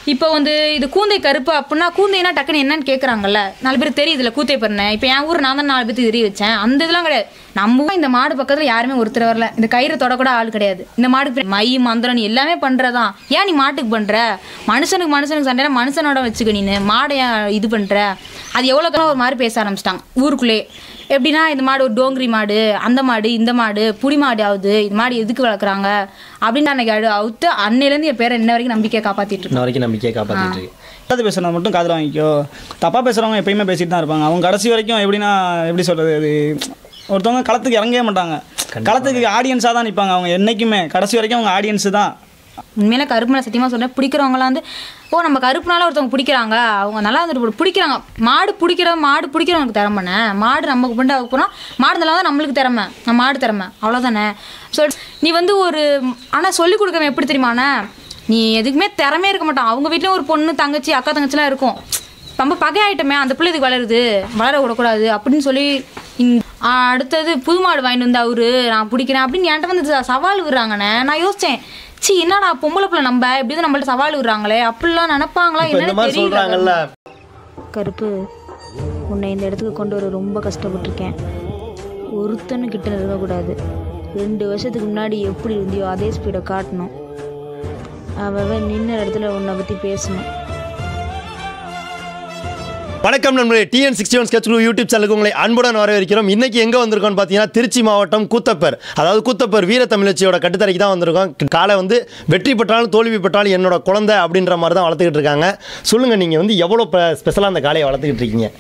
இப்போ வந்து இது கூந்தை கருப்பு அப்படின்னா கூந்தைனா டக்குன்னு என்னன்னு கேட்குறாங்கல்ல நாலு பேர் தெரியுது இல்லை கூத்தை பண்ண இப்போ என் ஊர் நான் தான் நாலு பேருக்கு தெரிய வச்சேன் அந்த இதெல்லாம் கிடையாது நம்ம ஊர் இந்த மாடு பக்கத்தில் யாருமே ஒருத்தர் வரல இந்த கயிறை தொடக்கூட ஆள் கிடையாது இந்த மாடுக்கு பின்னாடி மை மந்திரம் நீ எல்லாமே பண்ணுறதான் ஏன் நீ மாட்டுக்கு பண்ணுற மனுஷனுக்கு மனுஷனுக்கு சண்டைனா மனுஷனோட வச்சுக்க நீனு மாடை ஏன் இது பண்ணுற அது எவ்வளோ காலம் ஒரு மாதிரி பேச ஆரம்பிச்சிட்டாங்க ஊருக்குள்ளே எப்படின்னா இந்த மாடு ஒரு டோங்கிரி மாடு அந்த மாடு இந்த மாடு புடி மாடு ஆகுது இந்த மாடு எதுக்கு வளர்க்குறாங்க அப்படின்னு அன்னைக்கு அடு அவுத்து அன்னையிலேருந்து என் பேரை இன்ன வரைக்கும் நம்பிக்கையை காப்பாற்றிட்டு இருக்கேன் இன்ன வரைக்கும் நம்பிக்கையை காப்பாற்றிட்டு இருக்கு நல்லது பேசுறது மட்டும் காதில் வாங்கிக்கோ தப்பாக பேசுகிறவங்க எப்பயுமே பேசிட்டு தான் இருப்பாங்க அவங்க கடைசி வரைக்கும் எப்படின்னா எப்படி சொல்கிறது இது ஒருத்தவங்க களத்துக்கு இறங்கவே மாட்டாங்க களத்துக்கு ஆடியன்ஸாக தான் நிற்பாங்க அவங்க என்றைக்குமே கடைசி வரைக்கும் அவங்க ஆடியன்ஸு தான் உண்மையில கருப்புல சத்தியமாக சொல்கிறேன் பிடிக்கிறவங்களாம் வந்து ஓ நம்ம கருப்புனால ஒருத்தவங்க பிடிக்கிறாங்க அவங்க நல்லா வந்துட்டு போடு- பிடிக்கிறாங்க மாடு பிடிக்கிற மாடு பிடிக்கிறவங்களுக்கு திறமைண்ணே மாடு நமக்கு பண்ணிட்டு அதுக்கு போனால் மாடு நல்லா தான் நம்மளுக்கு திறமை நம்ம மாடு திறமை அவ்வளோதானே ஸோ நீ வந்து ஒரு ஆனால் சொல்லிக் கொடுக்கறவன் எப்படி தெரியுமாண்ணே நீ எதுக்குமே திறமையே இருக்க மாட்டான் அவங்க வீட்லேயும் ஒரு பொண்ணு தங்கச்சி அக்கா தங்கச்சிலாம் இருக்கும் ரொம்ப பகை ஆயிட்டமே அந்த பிள்ளை இதுக்கு வளருது வளர விடக்கூடாது அப்படின்னு சொல்லி இந்த- ஆ, அடுத்தது புது மாடு வாங்கிட்டு வந்து அவரு நான் பிடிக்கிறேன் அப்படின்னு என்கிட்ட வந்து ச- சவால் விடுறாங்கண்ணே நான் யோசிச்சேன் சி என்னடா பொம்பளை பிள்ளை நம்ம இப்படி தான் நம்மள்ட்ட சவால் விடுறாங்களே அப்படிலாம் நினைப்பாங்களா இப்போ இந்த என்னன்னு மாதிரி தெரியல சொல்கிறாங்கல்ல கருப்பு உன்னை இந்த இடத்துக்கு கொண்டு வர ரொம்ப கஷ்டப்பட்டிருக்கேன் ஒருத்தனு கிட்ட இருக்கக்கூடாது ரெண்டு வருஷத்துக்கு முன்னாடி எப்படி இருந்தியோ அதே ஸ்பீடை காட்டணும் அவன் நின்ன இடத்துல உன்னை பற்றி பேசணும் வணக்கம் நண்பர்களே TN sixty one sketch YouTube சேனலுக்கு உங்களை அன்புடன் வரவேற்கிறோம் இன்னைக்கு எங்கே வந்திருக்கோம்னு பார்த்தீங்கன்னா திருச்சி மாவட்டம் கூத்தப்பர் அதாவது கூத்தப்பர் வீர தமிழச்சியோட கட்டுத்தரைக்கு தான் வந்திருக்கோம் காலை வந்து வெற்றி பெற்றாலும் தோல்வி பெற்றாலும் என்னோட குழந்தை அப்படின்ற மாதிரி தான் வளர்த்துக்கிட்டு இருக்காங்க சொல்லுங்க நீங்கள் வந்து எவ்வளோ ஸ்பெஷலாக அந்த காளையை வளர்த்துக்கிட்டு இருக்கீங்க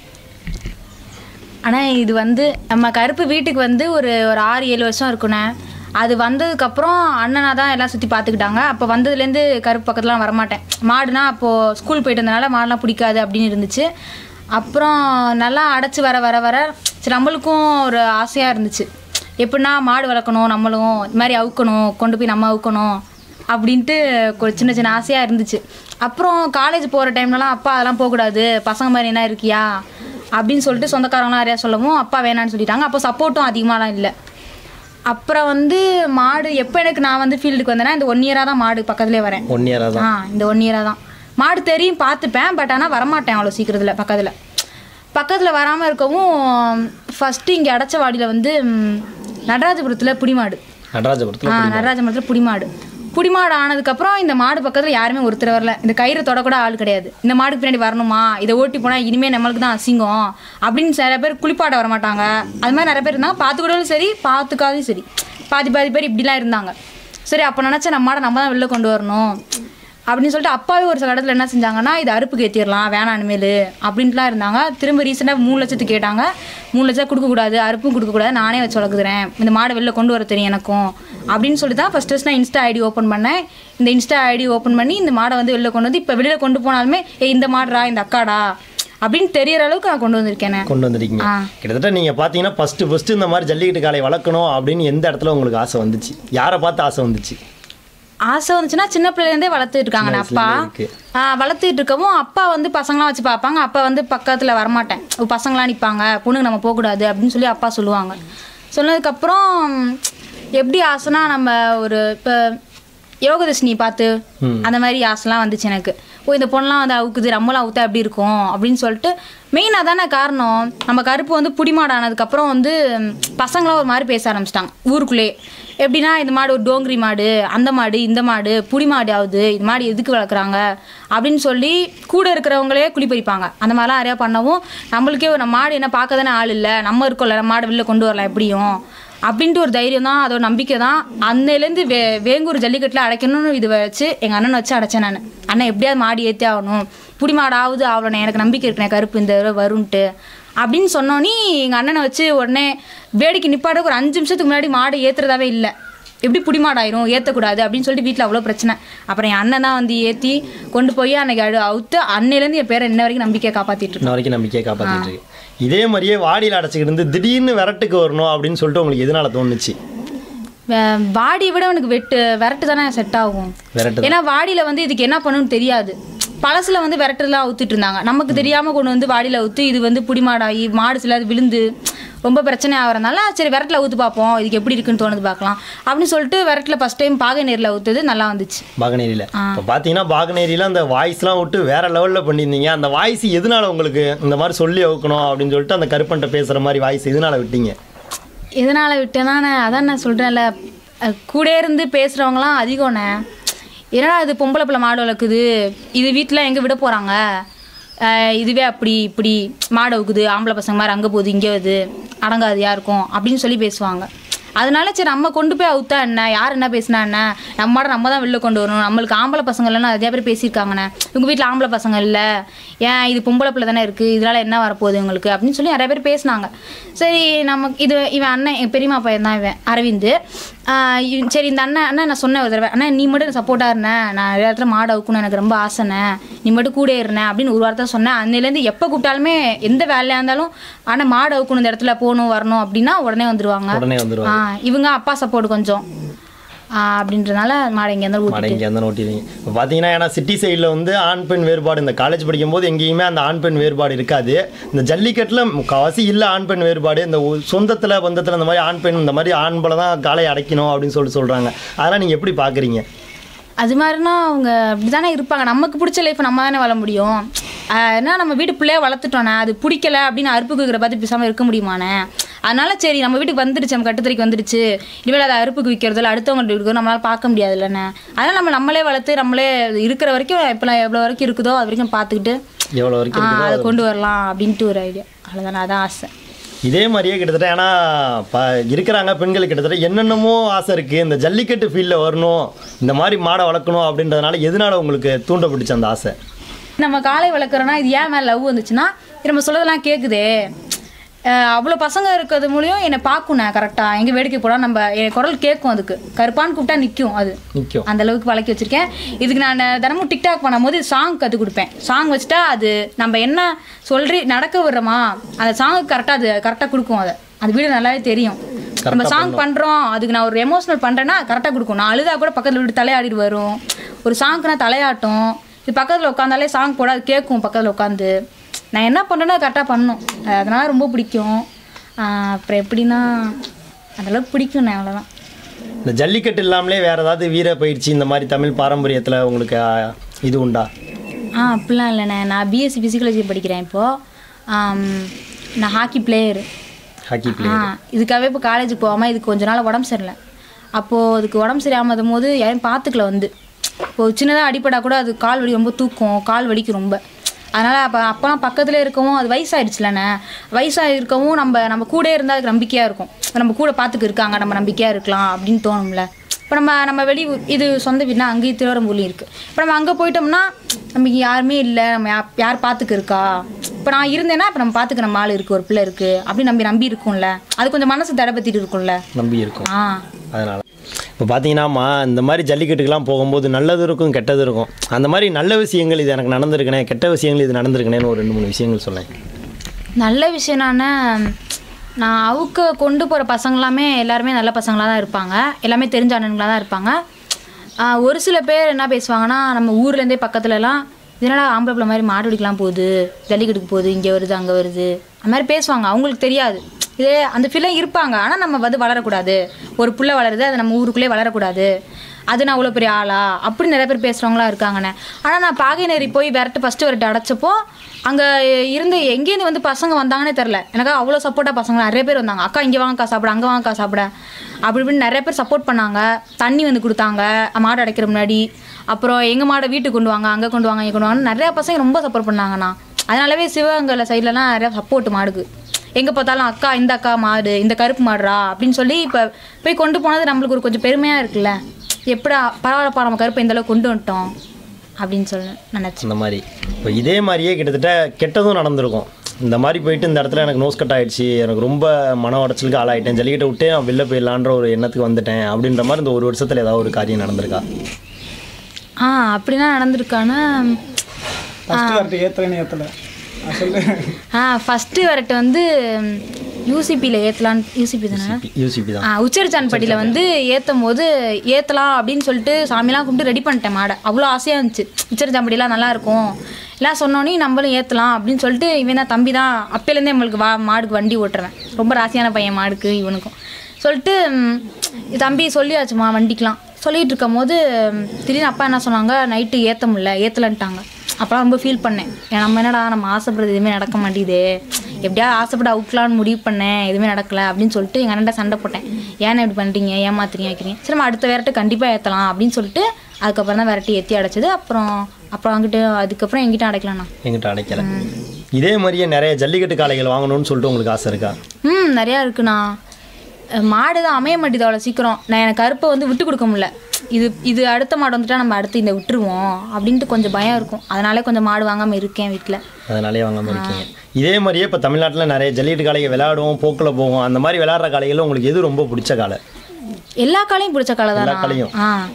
ஆனால் இது வந்து நம்ம கருப்பு வீட்டுக்கு வந்து ஒரு ஒரு ஆறு ஏழு வருஷம் இருக்குண்ணே அது வந்ததுக்கப்புறம் அண்ணனாக தான் எல்லாம் சுற்றி பார்த்துக்கிட்டாங்க அப்போ வந்ததுலேருந்து கருப்பு பக்கத்துலாம் வரமாட்டேன் மாடுனா அப்போது ஸ்கூல் போயிட்டு இருந்தனால மாடுலாம் பிடிக்காது அப்படின்னு இருந்துச்சு அப்புறம் நல்லா அடைச்சி வர வர வர சரி நம்மளுக்கும் ஒரு ஆசையாக இருந்துச்சு எப்படின்னா மாடு வளர்க்கணும் நம்மளும் இது மாதிரி அவுக்கணும் கொண்டு போய் நம்ம அவுக்கணும் அப்படின்ட்டு ஒரு சின்ன சின்ன ஆசையாக இருந்துச்சு அப்புறம் காலேஜ் போகிற டைம்லலாம் அப்பா அதெல்லாம் போகக்கூடாது பசங்க மாதிரி என்ன இருக்கியா அப்படின்னு சொல்லிட்டு சொந்தக்காரங்களாம் நிறையா சொல்லவும் அப்பா வேணான்னு சொல்லிட்டாங்க அப்போ சப்போர்ட்டும் அதிகமாகலாம் இல்லை அப்புறம் வந்து மாடு எப்போ எனக்கு நான் வந்து ஃபீல்டுக்கு வந்தேன்னா இந்த ஒன் இயராக தான் மாடு பக்கத்துலேயே வரேன் ஒன் இயராக தான் ஆ இந்த ஒன் இயராக தான் மாடு தெரியும் பார்த்துப்பேன் பட் ஆனால் வரமாட்டேன் அவ்வளோ சீக்கிரத்தில் பக்கத்தில் பக்கத்தில் வராமல் இருக்கவும் ஃபஸ்ட்டு இங்கே அடைச்சவாடியில் வந்து ம், நடராஜபுரத்தில் புடிமாடு நடராஜபுரத்தில் ஆ நடராஜபுரத்தில் புடிமாடு புடிமாடு ஆனதுக்கப்புறம் இந்த மாடு பக்கத்தில் யாருமே ஒருத்தர் வரல இந்த கயிறை தொடக்கூட ஆள் கிடையாது இந்த மாடுக்கு பின்னாடி வரணுமா இதை ஓட்டி போனால் இனிமேல் நம்மளுக்கு தான் அசிங்கம் அப்படின்னு சில பேர் குளிப்பாட வர மாட்டாங்க அது மாதிரி நிறைய பேர் இருந்தாங்க பார்த்துக்கூடவும் சரி பார்த்துக்காதும் சரி பாதி பாதி பேர் இப்படிலாம் இருந்தாங்க சரி அப்போ நினச்சா நம்ம மாடை நம்ம தான் வெளில கொண்டு வரணும் அப்படின்னு சொல்லிட்டு அப்பாவே ஒரு சில இடத்துல என்ன செஞ்சாங்கன்னா இது அறுப்புக்கு ஏற்றிடலாம் வேணாம் இனிமேல் அப்படின்ட்டுலாம் இருந்தாங்க திரும்ப ரீசெண்டாக மூணு லட்சத்துக்கு கேட்டாங்க மூணு லட்சம் கொடுக்கக்கூடாது அறுப்பும் கொடுக்கக்கூடாது நானே வச்சு வளர்க்குறேன் இந்த மாடை வெளில கொண்டு வர தெரியும் எனக்கும் அப்படின்னு சொல்லி தான் ஃபஸ்ட் ஃபஸ்ட் நான் இன்ஸ்டா ஐடி ஓப்பன் பண்ணேன் இந்த இன்ஸ்டா ஐடி ஓப்பன் பண்ணி இந்த மாடை வந்து வெளில கொண்டு வந்து இப்போ வெளியில் கொண்டு போனாலுமே ஏ இந்த மாடுறா இந்த அக்காடா அப்படின்னு தெரியற அளவுக்கு நான் கொண்டு வந்திருக்கேன் கொண்டு வந்திருக்கீங்க ஆ. கிட்டத்தட்ட நீங்கள் பார்த்தீங்கன்னா ஃபஸ்ட்டு ஃபஸ்ட்டு இந்த மாதிரி ஜல்லிக்கட்டு காளை வளர்க்கணும் அப்படின்னு எந்த இடத்துல உங்களுக்கு ஆசை வந்துச்சு யாரை பார்த்து ஆசை வந்துச்சு ஆசை வந்துச்சுன்னா சின்ன பிள்ளைலேருந்தே வளர்த்துட்டு இருக்காங்க சின்ன அப்பா வயசுலேருந்தே இருக்கு. ஆ, வளர்த்துட்டு இருக்கவும் அப்பா வந்து பசங்களாம் வச்சு பார்ப்பாங்க அப்பா வந்து பக்கத்தில் வரமாட்டேன் ஓ, பசங்களாம் நிற்பாங்க பொண்ணுங்க நம்ம போகக்கூடாது அப்படின்னு சொல்லி அப்பா சொல்லுவாங்க சொன்னதுக்கப்புறம் எப்படி ஆசைனா நம்ம ஒரு இப்போ யோகதர்ஷினி பார்த்து அந்த மாதிரி ஆசைலாம் வந்துச்சு எனக்கு ஓ இந்த பொண்ணெலாம் வந்து அவுக்குது நம்மளாம் அவுத்தா எப்படி இருக்கும் அப்படின்னு சொல்லிட்டு மெயினாக தானே காரணம் நம்ம கருப்பு வந்து புடிமாடு ஆனதுக்கப்புறம் வந்து ம், பசங்களாம் ஒரு மாதிரி பேச ஆரம்பிச்சிட்டாங்க ஊருக்குள்ளே எப்படின்னா இந்த மாடு ஒரு டோங்கிரி மாடு அந்த மாடு இந்த மாடு புடி மாடு ஆகுது இந்த மாடு எதுக்கு வளர்க்குறாங்க அப்படின்னு சொல்லி கூட இருக்கிறவங்களே குளிப்பறிப்பாங்க அந்த மாதிரிலாம் நிறையா பண்ணவும் நம்மளுக்கே ஒரு நம்ம மாடு என்ன பார்க்க தானே ஆள் இல்லை நம்ம இருக்கோம்ல நம்ம மாடு வெளில கொண்டு வரலாம் எப்படியும் அப்படின்ட்டு ஒரு தைரியம் தான் அதோட நம்பிக்கை தான் அன்னையிலேருந்து வே வேங்கூர் ஜல்லிக்கட்டில் அடைக்கணும்னு இது வச்சு எங்கள் அண்ணனை வச்சு அடைச்சேன் நான் அண்ணன் எப்படியாவது மாடி ஏற்றி ஆகணும் புடி மாடு ஆகுது ஆகணும் எனக்கு நம்பிக்கை இருக்கேன் கருப்பு இந்த தடவை வரும்ன்ட்டு அப்படின்னு சொன்னோன்னே எங்கள் அண்ணனை வச்சு உடனே வேடிக்கை நிப்பாட ஒரு அஞ்சு நிமிஷத்துக்கு முன்னாடி மாடு ஏற்றுறதாவே இல்லை எப்படி புடி மாடாயிரும் ஏற்றக்கூடாது அப்படின்னு சொல்லிட்டு வீட்டில் அவ்வளோ பிரச்சனை அப்புறம் என் அண்ணன் தான் வந்து ஏற்றி கொண்டு போய் அன்னைக்கு அழு அவுத்து அன்னையிலேருந்து என் பேரை இன்ன வரைக்கும் நம்பிக்கையை காப்பாற்றிட்டு இருக்கேன் இன்ன வரைக்கும் நம்பிக்கையை காப்பாற்றிட்டு இருக்கு இதே மாதிரியே வாடியில் அடைச்சிக்கிட்டு இருந்து திடீர்னு விரட்டுக்கு வரணும் அப்படின்னு சொல்லிட்டு உங்களுக்கு எதனால தோணுச்சு வே- வாடியை விட உனக்கு வெட்டு விரட்டு தானே செட் ஆகும் விரட்டு ஏன்னா வாடியில் வந்து இதுக்கு என்ன பண்ணணும்னு தெரியாது பழசுல வந்து விரட்டுலாம் அவுத்துட்டு இருந்தாங்க நமக்கு தெரியாம கொண்டு வந்து வாடியில் அவுத்து இது வந்து புடி மாடாகி மாடு சில விழுந்து ரொம்ப பிரச்சனை ஆகிறதுனால சரி விரட்டில் ஊற்றி பார்ப்போம் இதுக்கு எப்படி இருக்குன்னு தோணுது பார்க்கலாம் அப்படின்னு சொல்லிட்டு விரட்டில் ஃபஸ்ட் டைம் பாகை நீரில் ஊற்றுது நல்லா வந்துச்சு பாகனேரியில் இப்போ பார்த்தீங்கன்னா பாகனேரியில் அந்த வாய்ஸ்லாம் விட்டு வேற லெவலில் பண்ணியிருந்தீங்க அந்த வாய்ஸ் எதனால உங்களுக்கு இந்த மாதிரி சொல்லி அவுக்கணும் அப்படின்னு சொல்லிட்டு அந்த கருப்பன்ட்ட பேசுகிற மாதிரி வாய்ஸ் எதனால விட்டீங்க எதனால் விட்டேன்னா நான் அதான் நான் சொல்கிறேன்ல கூட இருந்து பேசுகிறவங்களாம் அதிகம்ண்ணே ஏன்னா இது பொம்பளை பிள்ளை மாடு வளர்க்குது இது வீட்டில் எங்கே விட போகிறாங்க இதுவே அப்படி இப்படி மாடு வைக்குது ஆம்பளை பசங்க மாதிரி அங்கே போகுது இங்கே வருது அடங்காது யாருக்கும் அப்படின்னு சொல்லி பேசுவாங்க அதனால சரி நம்ம கொண்டு போய் அவுத்தா என்ன யார் என்ன பேசினா என்ன நம்ம மாட நம்ம தான் வெளில கொண்டு வரணும் நம்மளுக்கு ஆம்பளை பசங்க இல்லைன்னா நிறைய பேர் பேசியிருக்காங்கண்ணே உங்கள் வீட்டில் ஆம்பளை பசங்க இல்லை ஏன் இது பொம்பளை பிள்ளை தானே இருக்குது இதனால் என்ன வரப்போகுது உங்களுக்கு அப்படின்னு சொல்லி நிறைய பேர் பேசினாங்க சரி நமக்கு இது இவன் அண்ணன் என் பெரியம்மா பையன் தான் இவன் அரவிந்த் ஆஹ் இவன் சரி இந்த அண்ணன் அண்ணன் நான் சொன்னேன் ஒரு தடவை அண்ணா நீ மட்டும் சப்போர்ட்டாக இருந்தேன் நான் நிறைய இடத்துல மாடு அவுக்கணும் எனக்கு ரொம்ப ஆசைண்ணே நீ மட்டும் கூட இருந்தேன் அப்படின்னு ஒரு வார்த்தை சொன்னேன் அன்னிலேருந்து எப்போ கூப்பிட்டாலுமே எந்த வேலையாக இருந்தாலும் ஆனால் மாடு அவுக்கணும் இந்த இடத்துல போகணும் வரணும் அப்படின்னா உடனே வந்துருவாங்க உடனே வந்துருவாங்க ஆ இவங்க அப்பா சப்போர்ட் கொஞ்சம் ஆ, அப்படின்றனால மாடை இங்கே இருந்தாலும் மாட ஊட்டிட்டு இங்கே அந்த நோட்டிடுங்க இப்போ பார்த்தீங்கன்னா ஏன்னா சிட்டி சைடில் வந்து ஆண் பெண் வேறுபாடு இந்த காலேஜ் படிக்கும்போது எங்கேயுமே அந்த ஆண் பெண் வேறுபாடு இருக்காது இந்த ஜல்லிக்கட்டில் முக்கால்வாசி இல்லை ஆண் பெண் வேறுபாடு இந்த சொந்தத்தில் பந்தத்தில் இந்த மாதிரி ஆண் பெண் இந்த மாதிரி ஆண்பளை தான் காலை அடைக்கணும் அப்படின்னு சொல்லிட்டு சொல்கிறாங்க அதெல்லாம் நீங்கள் எப்படி பார்க்குறீங்க அது மாதிரினா அவங்க அப்படி தானே இருப்பாங்க நமக்கு பிடிச்ச லைஃப் நம்ம தானே வாழ முடியும் ஆஹ் ஏன்னா நம்ம வீட்டு பிள்ளைய வளர்த்துட்டோண்ணே அது பிடிக்கல அப்படின்னு அறுப்பு குக்கிற பார்த்து பேசாமல் இருக்க முடியுமாண்ணே அதனால சரி நம்ம வீட்டுக்கு வந்துடுச்சு நம்ம கட்டுத்தறிக்கு வந்துடுச்சு இனிமேல் அதை அறுப்புக்கு விற்கிறதோ இல்லை அடுத்தவங்கள்ட்ட இருக்கிறதோ நம்மளால பார்க்க முடியாது இல்லைண்ணே அதனால் நம்ம நம்மளே வளர்த்து நம்மளே இருக்கிற வரைக்கும் இப்போலாம் எவ்வளோ வரைக்கும் இருக்குதோ அது வரைக்கும் பார்த்துக்கிட்டு எவ்வளோ வரைக்கும் ஆஹ் இருக்குதோ அதை கொண்டு வரலாம் அப்படின்ட்டு ஒரு ஐடியா அவ்வளோதானே அதான் ஆசை இதே மாதிரியே கிட்டத்தட்ட ஏன்னா ப இருக்கிறாங்க பெண்கள் கிட்டத்தட்ட என்னென்னமோ ஆசை இருக்குது இந்த ஜல்லிக்கட்டு ஃபீல்டில் வரணும் இந்த மாதிரி மாடை வளர்க்கணும் அப்படின்றதுனால எதனால உங்களுக்கு தூண்டப்பட்டுச்சு அந்த ஆசை நம்ம காளை வளர்க்குறோன்னா இது ஏன் மேலே லவ் வந்துச்சுன்னா இது நம்ம சொல்லதெல்லாம் கேட்குதே அவ்வளோ பசங்க இருக்கிறது மூலியம் என்னை பார்க்குண்ணே கரெக்டாக எங்கே வேடிக்கை போனால் நம்ம என் குரல் கேட்கும் அதுக்கு கருப்பான்னு கூப்பிட்டா நிற்கும் அது நிற்கும் அந்த அளவுக்கு வளர்க்கி வச்சிருக்கேன் இதுக்கு நான் தினமும் டிக்டாக் பண்ணும்போது சாங் கற்றுக் கொடுப்பேன் சாங் வச்சுட்டா அது நம்ம என்ன சொல்றி நடக்க விடுறோமா அந்த சாங்குக்கு கரெக்டாக அது கரெக்டாக கொடுக்கும் அதை அது வீடு நல்லாவே தெரியும் நம்ம சாங் பண்ணுறோம் அதுக்கு நான் ஒரு எமோஷனல் பண்ணுறேன்னா கரெக்டாக கொடுக்கும் நான் அழுதா கூட பக்கத்தில் விட்டு தலையாடிட்டு வரும் ஒரு சாங்க்கு நான் தலையாட்டும் இது பக்கத்தில் உட்காந்தாலே சாங் போட அது கேட்கும் பக்கத்தில் உட்காந்து நான் என்ன பண்ணுறேனோ கரெக்டாக பண்ணும் அதனால ரொம்ப பிடிக்கும் ஆஹ் அப்புறம் எப்படின்னா அந்தளவுக்கு பிடிக்கும் நான் அவ்வளோதான் இந்த ஜல்லிக்கட்டு இல்லாமலே வேற ஏதாவது வீர பயிற்சி இந்த மாதிரி தமிழ் பாரம்பரியத்தில் உங்களுக்கு ஆ, இது உண்டா ஆ அப்படிலாம் இல்லைண்ணே நான் பிஎஸ்சி ஃபிசிக்கலஜி படிக்கிறேன் இப்போது நான் ஹாக்கி பிளேயரு ஹாக்கி பிளே ஆ இதுக்காகவே இப்போ காலேஜுக்கு போகாமல் இதுக்கு கொஞ்ச நாள் உடம்பு சரியில்லை அப்போது அதுக்கு உடம்பு சரியாமல் போது யாரும் பார்த்துக்கல வந்து இப்போ சின்னதாக அடிப்படா கூட அது கால் வலி ரொம்ப தூக்கும் கால் வலிக்கு ரொம்ப அதனால் அப்போ அப்போலாம் பக்கத்தில் இருக்கவும் அது வயசாயிடுச்சுலண்ணே வயசாக இருக்கவும் நம்ம நம்ம கூட இருந்தால் அதுக்கு நம்பிக்கையாக இருக்கும் நம்ம கூட பார்த்துக்கு இருக்காங்க நம்ம நம்பிக்கையாக இருக்கலாம் அப்படின்னு தோணும்ல இப்போ நம்ம நம்ம வெளி ஊ- இது சொந்த வீடுனா அங்கேயும் திருவரம்பூர்லையும் இருக்குது இப்போ நம்ம அங்கே போயிட்டோம்னா நமக்கு யாருமே இல்லை நம்ம யா- யார் பார்த்துக்க இருக்கா இப்போ நான் இருந்தேன்னா இப்போ நம்ம பார்த்துக்க நம்ம ஆள் இருக்குது ஒரு பிள்ளை இருக்குது அப்படின்னு நம்பி நம்பி இருக்கும்ல அது கொஞ்சம் மனசு தடப்பத்திட்டு இருக்கும்ல நம்பி இருக்கும் ஆ அதனால் இப்போ பார்த்தீங்கன்னாம்மா இந்த மாதிரி ஜல்லிக்கட்டுக்கெல்லாம் போகும்போது நல்லது இருக்கும் கெட்டது இருக்கும் அந்த மாதிரி நல்ல விஷயங்கள் இது எனக்கு நடந்திருக்கனே கெட்ட விஷயங்கள் இது நடந்திருக்கனேன்னு ஒரு ரெண்டு மூணு விஷயங்கள் சொன்னேன் நல்ல விஷயம் என்னன்னா நான் அவுக்க கொண்டு போகிற பசங்களாமே எல்லாருமே நல்ல பசங்களாக தான் இருப்பாங்க எல்லாமே தெரிஞ்ச அண்ணன்களாக தான் இருப்பாங்க ஆஹ் ஒரு சில பேர் என்ன பேசுவாங்கன்னா நம்ம ஊர்லேருந்தே பக்கத்துலலாம் இதனால ஆம்பளை பிள்ளை மாதிரி மாடு பிடிக்கலாம் போகுது ஜல்லிக்கட்டுக்கு போகுது இங்கே வருது அங்கே வருது அந்த மாதிரி பேசுவாங்க அவங்களுக்கு தெரியாது இதே அந்த ஃபீலாம் இருப்பாங்க ஆனால் நம்ம வந்து வளரக்கூடாது ஒரு புள்ள வளருது அது நம்ம ஊருக்குள்ளே வளரக்கூடாது அது நான் அவ்வளோ பெரிய ஆளா அப்படி நிறைய பேர் பேசுகிறவங்களாம் இருக்காங்கண்ணே ஆனால் நான் பாகைநேரி போய் விரட்டு ஃபஸ்ட்டு விரட்டு அடைச்சப்போ அங்கே இருந்து எங்கேருந்து வந்து பசங்க வந்தாங்கன்னே தெரில எனக்கு அவ்வளோ சப்போர்ட்டாக பசங்க நிறைய பேர் வந்தாங்க அக்கா இங்கே வாங்கக்கா சாப்பிட அங்கே வாங்கக்கா சாப்பிட அப்படி இப்படின்னு நிறைய பேர் சப்போர்ட் பண்ணாங்க தண்ணி வந்து கொடுத்தாங்க மாடு அடைக்கிற முன்னாடி அப்புறம் எங்கள் மாடை வீட்டுக்கு கொண்டு வாங்க அங்கே கொண்டு வாங்க இங்கே கொண்டு வாங்க நிறையா பசங்க ரொம்ப சப்போர்ட் பண்ணாங்கண்ணா அதனாலவே சிவகங்கை சைட்லலாம் நிறையா சப்போர்ட் மாடுக்கு எங்கே பார்த்தாலும் அக்கா இந்த அக்கா மாடு இந்த கருப்பு மாடுறா அப்படின்னு சொல்லி இப்போ போய் கொண்டு போனது நம்மளுக்கு ஒரு கொஞ்சம் பெருமையாக இருக்குல்ல எப்படா பரவாயில்லப்பா நம்ம கருப்பை இந்த அளவுக்கு கொண்டு வந்துட்டோம் அப்படின்னு சொல்லி நினச்சேன் அந்த மாதிரி இப்போ இதே மாதிரியே கிட்டத்தட்ட கெட்டதும் நடந்திருக்கும் இந்த மாதிரி போயிட்டு இந்த இடத்துல எனக்கு நோஸ் கட் ஆயிடுச்சு எனக்கு ரொம்ப மன உடச்சலுக்கு ஆளாயிட்டேன் ஜல்லிக்கட்டை விட்டே நான் வெளில போயிடலான்ற ஒரு எண்ணத்துக்கு வந்துட்டேன் அப்படின்ற மாதிரி இந்த ஒரு வருஷத்தில் ஏதாவது ஒரு காரியம் நடந்திருக்கா ஆ அப்படின்னா நடந்திருக்கானா ஃபஸ்ட்டு வரட்டு ஏற்றலன்னு ஏற்றலை சொல்லு ஆ ஃபஸ்ட்டு வரட்டு வந்து யூசிபியில் ஏற்றலான்னு யூசிபி தானே யூசிபி தான் ஆ உச்சரிச்சான்பட்டியில் வந்து ஏற்றும் போது ஏற்றலாம் அப்படின்னு சொல்லிட்டு சாமிலாம் கும்பிட்டு ரெடி பண்ணிட்டேன் மாடை அவ்வளோ ஆசையாக இருந்துச்சு உச்சரிச்சான்பட்டிலாம் நல்லா இருக்கும் எல்லாம் சொன்னோன்னே நம்மளும் ஏற்றலாம் அப்படின்னு சொல்லிட்டு இவன் தான் தம்பி தான் அப்போலேருந்தே நம்மளுக்கு வா மாடுக்கு வண்டி ஓட்டுறேன் ரொம்ப ராசியான பையன் மாடுக்கு இவனுக்கும் சொல்லிட்டு ம், தம்பி சொல்லியாச்சுமா வண்டிக்கலாம் சொல்லிட்டு இருக்கும் போது ம், திடீர்னு அப்பா என்ன சொன்னாங்க நைட்டு ஏற்ற முடியல ஏற்றலன்ட்டாங்க அப்போலாம் ரொம்ப ஃபீல் பண்ணேன் ஏன் நம்ம என்னடா நம்ம ஆசைப்படுறது எதுவுமே நடக்க மாட்டேங்குதே எப்படியாவது ஆசைப்பட்டு அவுட்லான்னு முடிவு பண்ணேன் எதுவுமே நடக்கல அப்படின்னு சொல்லிட்டு எங்கள் அண்ணன் சண்டை போட்டேன் ஏன்னா இப்படி பண்ணுறீங்க ஏமாத்துறீங்க வைக்கிறீங்க சரி நம்ம அடுத்த விரட்டு கண்டிப்பாக ஏற்றலாம் அப்படின்னு சொல்லிட்டு அதுக்கப்புறம் தான் விரட்டி ஏற்றி அடைச்சது அப்புறம் அப்புறம் அங்கிட்டு அதுக்கப்புறம் எங்கிட்ட அடைக்கலண்ணா எங்கிட்ட அடைக்கல இதே மாதிரியே நிறைய ஜல்லிக்கட்டு காளைகள் வாங்கணும்னு சொல்லிட்டு உங்களுக்கு ஆசை இருக்கா ம் நிறையா இருக்குண்ணா அஹ் மாடு தான் அமைய மாட்டேது அவ்வளோ சீக்கிரம் நான் எனக்கு கருப்பை வந்து விட்டு கொடுக்க முடியல இது இது அடுத்த மாடு வந்துட்டா நம்ம அடுத்து இந்த விட்டுருவோம் அப்படின்ட்டு கொஞ்சம் பயம் இருக்கும் அதனாலே கொஞ்சம் மாடு வாங்காமல் இருக்கேன் வீட்டில் அதனாலே வாங்காம இருக்கீங்க இதே மாதிரியே இப்போ தமிழ்நாட்டில் நிறைய ஜல்லிக்கட்டு காளைகள் விளையாடுவோம் போக்கில் போவோம் அந்த மாதிரி விளையாடுற காளைகள் உங்களுக்கு எது ரொம்ப பிடிச்ச காளை எல்லா காலையும் பிடிச்ச காலை எல்லா தான் காளையும்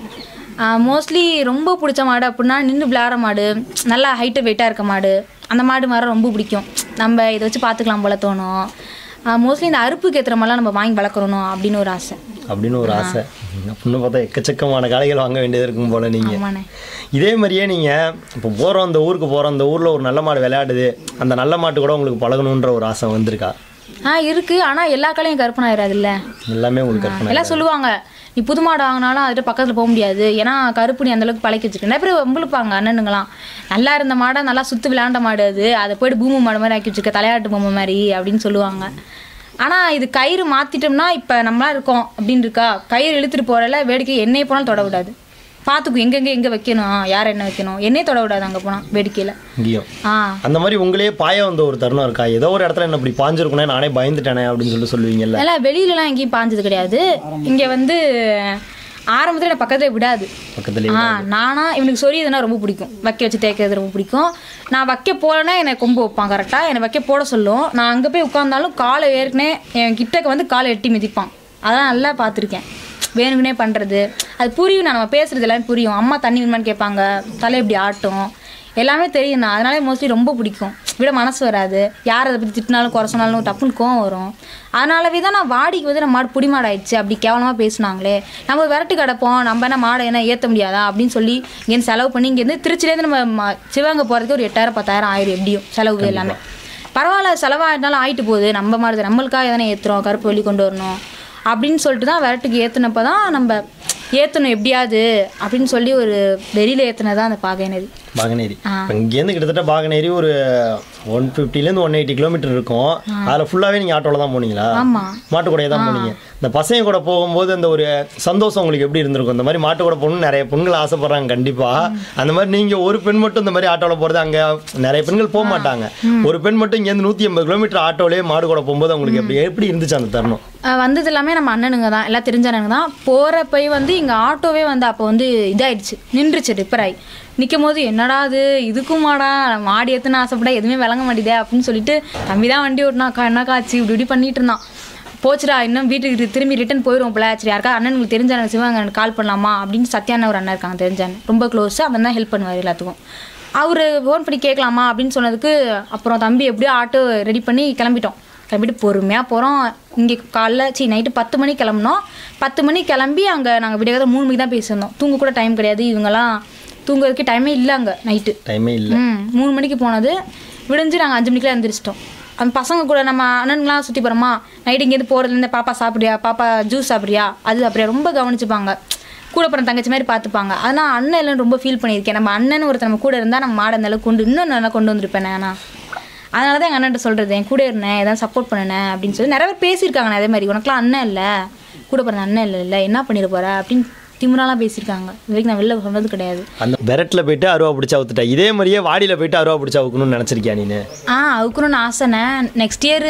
ஆ மோஸ்ட்லி ரொம்ப பிடிச்ச மாடு அப்படின்னா நின்று விளையாடுற மாடு நல்லா ஹைட்டு வெயிட்டாக இருக்க மாடு அந்த மாடு மாதிரி ரொம்ப பிடிக்கும் நம்ம இதை வச்சு பார்த்துக்கலாம் போல தோணும் மோஸ்ட்லி இந்த அறுப்புக்கு ஏற்றுற மாதிரிலாம் நம்ம வாங்கி வளர்க்குறணும் அப்படின்னு ஒரு ஆசை அப்படின்னு ஒரு ஆசை அப்படின்னு பார்த்தா எக்கச்சக்கமான காளைகள் வாங்க வேண்டியது இருக்கும் போல நீங்கள் ஆமாண்ணே இதே மாதிரியே நீங்கள் இப்போ போகிறோம் அந்த ஊருக்கு போகிறோம் அந்த ஊரில் ஒரு நல்ல மாடு விளையாடுது அந்த நல்ல மாட்டு கூட உங்களுக்கு பழகணுன்ற ஒரு ஆசை வந்திருக்கா ஆ இருக்குது ஆனால் எல்லா காலையும் கற்பனாயிராதுல்ல எல்லாமே உங்களுக்கு கற்பனை எல்லாம் சொல்லுவாங்க நீ புது மாடு வாங்கினாலும் அதுகிட்ட பக்கத்தில் போக முடியாது ஏன்னா கருப்பு நீ அந்தளவுக்கு பழக்கி வச்சிருக்க நிறைய பேர் வம்பிழுப்பாங்க அண்ணனுங்களாம் நல்லா இருந்த மாடை நல்லா சுற்றி விளையாண்ட மாடு அது அதை போயிட்டு பூமி மாடு மாதிரி ஆக்கி வச்சிருக்க தலையாட்டு பொம்மை மாதிரி அப்படின்னு சொல்லுவாங்க ஆனால் இது கயிறு மாற்றிட்டோம்னா இப்போ நம்மளாம் இருக்கோம் அப்படின்னு இருக்கா கயிறு இழுத்துட்டு போகிறல வேடிக்கை என்னையே போனாலும் தொட விடாது பார்த்துக்கும் எங்கெங்கே எங்கே வைக்கணும் யார் என்ன வைக்கணும் என்னையே தொட விடாது அங்கே போனால் வேடிக்கையில் இங்கேயும் ஆ அந்த மாதிரி உங்களே பாய வந்த ஒரு தருணம் இருக்கா ஏதோ ஒரு இடத்துல என்ன இப்படி பாஞ்சிருக்கணும் நானே பயந்துட்டேனே அப்படின்னு சொல்லிட்டு சொல்லுவீங்கல்ல அதெல்லாம் வெளியிலலாம் எங்கேயும் பாஞ்சது கிடையாது இங்கே வந்து ஆரம்பத்தில் எனக்கு பக்கத்துல விடாது பக்கத்துலேயே ஆ நானா இவனுக்கு சொரியதுன்னா ரொம்ப பிடிக்கும் வைக்க வச்சு தேய்க்கிறது ரொம்ப பிடிக்கும் நான் வைக்க போலன்னா என்னை கொம்பு வைப்பான் கரெக்டாக என்னை வைக்க போட சொல்லும் நான் அங்கே போய் உட்காந்தாலும் காலை ஏற்கனவே என் கிட்டக்க வந்து காலை எட்டி மிதிப்பான் அதெல்லாம் நல்லா பார்த்துருக்கேன் வேணுங்கனே பண்ணுறது அது புரியும் நான் நம்ம பேசுறது எல்லாமே புரியும் அம்மா தண்ணி வேணுமான்னு கேட்பாங்க தலை இப்படி ஆட்டும் எல்லாமே தெரியும் நான் அதனாலே மோஸ்ட்லி ரொம்ப பிடிக்கும் விட மனசு வராது யார் அதை பற்றி திட்டினாலும் குறை சொன்னாலும் டப்புன்னு கோவம் வரும் அதனாலவே தான் நான் வாடிக்கு வந்து நம்ம மாடு புடி மாடு ஆயிடுச்சு அப்படி கேவலமாக பேசுனாங்களே நம்ம விரட்டு கிடப்போம் நம்ம என்ன மாடை என்ன ஏற்ற முடியாதா அப்படின்னு சொல்லி இங்கேருந்து செலவு பண்ணி இங்கேருந்து திருச்சிலேருந்து நம்ம ம- சிவகங்கை போகிறதுக்கு ஒரு எட்டாயிரம் பத்தாயிரம் ஆயிரும் எப்படியும் செலவு எல்லாமே பரவாயில்ல செலவாயிட்டாலும் ஆயிட்டு போகுது நம்ம மாடு தான். நம்மளுக்காக எதனா ஏற்றுறோம் கருப்பு வெளி கொண்டு வரணும் அப்படின்னு சொல்லிட்டு தான் விரட்டுக்கு ஏற்றுனப்போ தான் நம்ம ஏற்றணும் எப்படியாவது அப்படின்னு சொல்லி ஒரு வெளியில் ஏற்றுனது அந்த பாகைனரி பாகனேரி இப்போ இங்கேருந்து கிட்டத்தட்ட பாகனேரி ஒரு ஒன் ஃபிஃப்டிலேருந்து ஒன் எயிட்டி கிலோமீட்டர் இருக்கும் அதில் ஃபுல்லாகவே நீங்கள் ஆட்டோவில் தான் போனீங்களா ஆமாம் மாட்டு கூடயே தான் போனீங்க இந்த பசங்க கூட போகும்போது அந்த ஒரு சந்தோஷம் உங்களுக்கு எப்படி இருந்திருக்கும் இந்த மாதிரி மாட்டு கூட போகணும்னு நிறைய பெண்கள் ஆசைப்படுறாங்க கண்டிப்பாக அந்த மாதிரி நீங்கள் ஒரு பெண் மட்டும் இந்த மாதிரி ஆட்டோவில் போகிறது அங்கே நிறைய பெண்கள் போக மாட்டாங்க ஒரு பெண் மட்டும் இங்கேருந்து நூற்றி ஐம்பது கிலோமீட்டர் ஆட்டோலேயே மாடு கூட போகும்போது உங்களுக்கு எப்படி எப்படி இருந்துச்சு அந்த தருணம் அஹ் வந்தது எல்லாமே நம்ம அண்ணனுங்க தான் எல்லாம் தெரிஞ்ச அண்ணனுங்க தான் போகிற போய் வந்து இங்கே ஆட்டோவே வந்து அப்போ வந்து இதாயிடுச்சு நின்றுச்சு ரிப்பேர் ஆகி நிற்கும் போது என்னடா அது இதுக்குமாடா மாடி ஏற்றுன்னு ஆசைப்பட்டா எதுவுமே விளங்க மாட்டேதே அப்படின்னு சொல்லிட்டு தம்பி தான் வண்டி ஓட்டினா அக்கா என்னக்கா ஆச்சு இப்படி இப்படி பண்ணிட்டு இருந்தான் போச்சுடா இன்னும் வீட்டுக்கு ரி- திரும்பி ரிட்டன் போயிடும் போல சரி யாருக்கா அண்ணனுங்களுக்கு தெரிஞ்ச அண்ணன் சிவகங்கன் கால் பண்ணலாமா அப்படின்னு சத்யான்னு ஒரு அண்ணன் இருக்காங்க தெரிஞ்ச அண்ணன் ரொம்ப க்ளோஸ் அவன் தான் ஹெல்ப் பண்ணுவார் எல்லாத்துக்கும் அவர் ஃபோன் பண்ணி கேட்கலாமா அப்படின்னு சொன்னதுக்கு அப்புறம் தம்பி எப்படியோ ஆட்டோ ரெடி பண்ணி கிளம்பிட்டோம் கிளம்பிட்டு பொறுமையாக போகிறோம் இங்கே காலைல சி நைட்டு பத்து மணிக்கு கிளம்புனோம் பத்து மணிக்கு கிளம்பி அங்கே நாங்கள் விடிய மூணு மணிக்கு தான் பேசியிருந்தோம் தூங்க கூட டைம் கிடையாது இவங்கெல்லாம் தூங்குறதுக்கு டைமே இல்லை அங்கே நைட்டு டைமே இல்லை ம் மூணு மணிக்கு போனது விடிஞ்சு நாங்கள் அஞ்சு மணிக்கெலாம் எழுந்திரிச்சிட்டோம் அந்த பசங்க கூட நம்ம அண்ணனுங்களாம் சுற்றி போகிறோமா நைட்டு இங்கேருந்து போகிறதுலேருந்து பாப்பா சாப்பிட்றியா பாப்பா ஜூஸ் சாப்பிட்றியா அது அப்படியே ரொம்ப கவனிச்சுப்பாங்க கூட பிறந்த தங்கச்சி மாதிரி பார்த்துப்பாங்க ஆனால் அண்ணன் எல்லாம் ரொம்ப ஃபீல் பண்ணியிருக்கேன் நம்ம அண்ணன் ஒருத்தர் நம்ம கூட இருந்தால் நம்ம மாடை அந்த அளவுக்கு கொண்டு இன்னும் நல்லா கொண்டு வந்திருப்பேன் ஆனால் அதனால தான் எங்கள் அண்ணன்ட்ட சொல்கிறது என் கூட இருந்தேன் ஏதாவது சப்போர்ட் பண்ணினேன் அப்படின்னு சொல்லி நிறைய பேர் பேசியிருக்காங்க அதே மாதிரி உனக்குலாம் அண்ணன் இல்லை கூட பிறந்த அண்ணன் இல்லை இல்லை என்ன பண்ணிட போற அப்படின்னு திமுறாலாம் பேசியிருக்காங்க இது வரைக்கும் நான் வெளில சொன்னது கிடையாது அந்த பெரட்டில் போயிட்டு அருவா பிடிச்சா ஊத்துட்டா இதே மாதிரியே வாடியில் போயிட்டு அருவா பிடிச்சா ஊக்கணும்னு நினச்சிருக்கியா நீனு ஆ அவுக்கணும்னு ஆசைண்ணே நெக்ஸ்ட் இயர்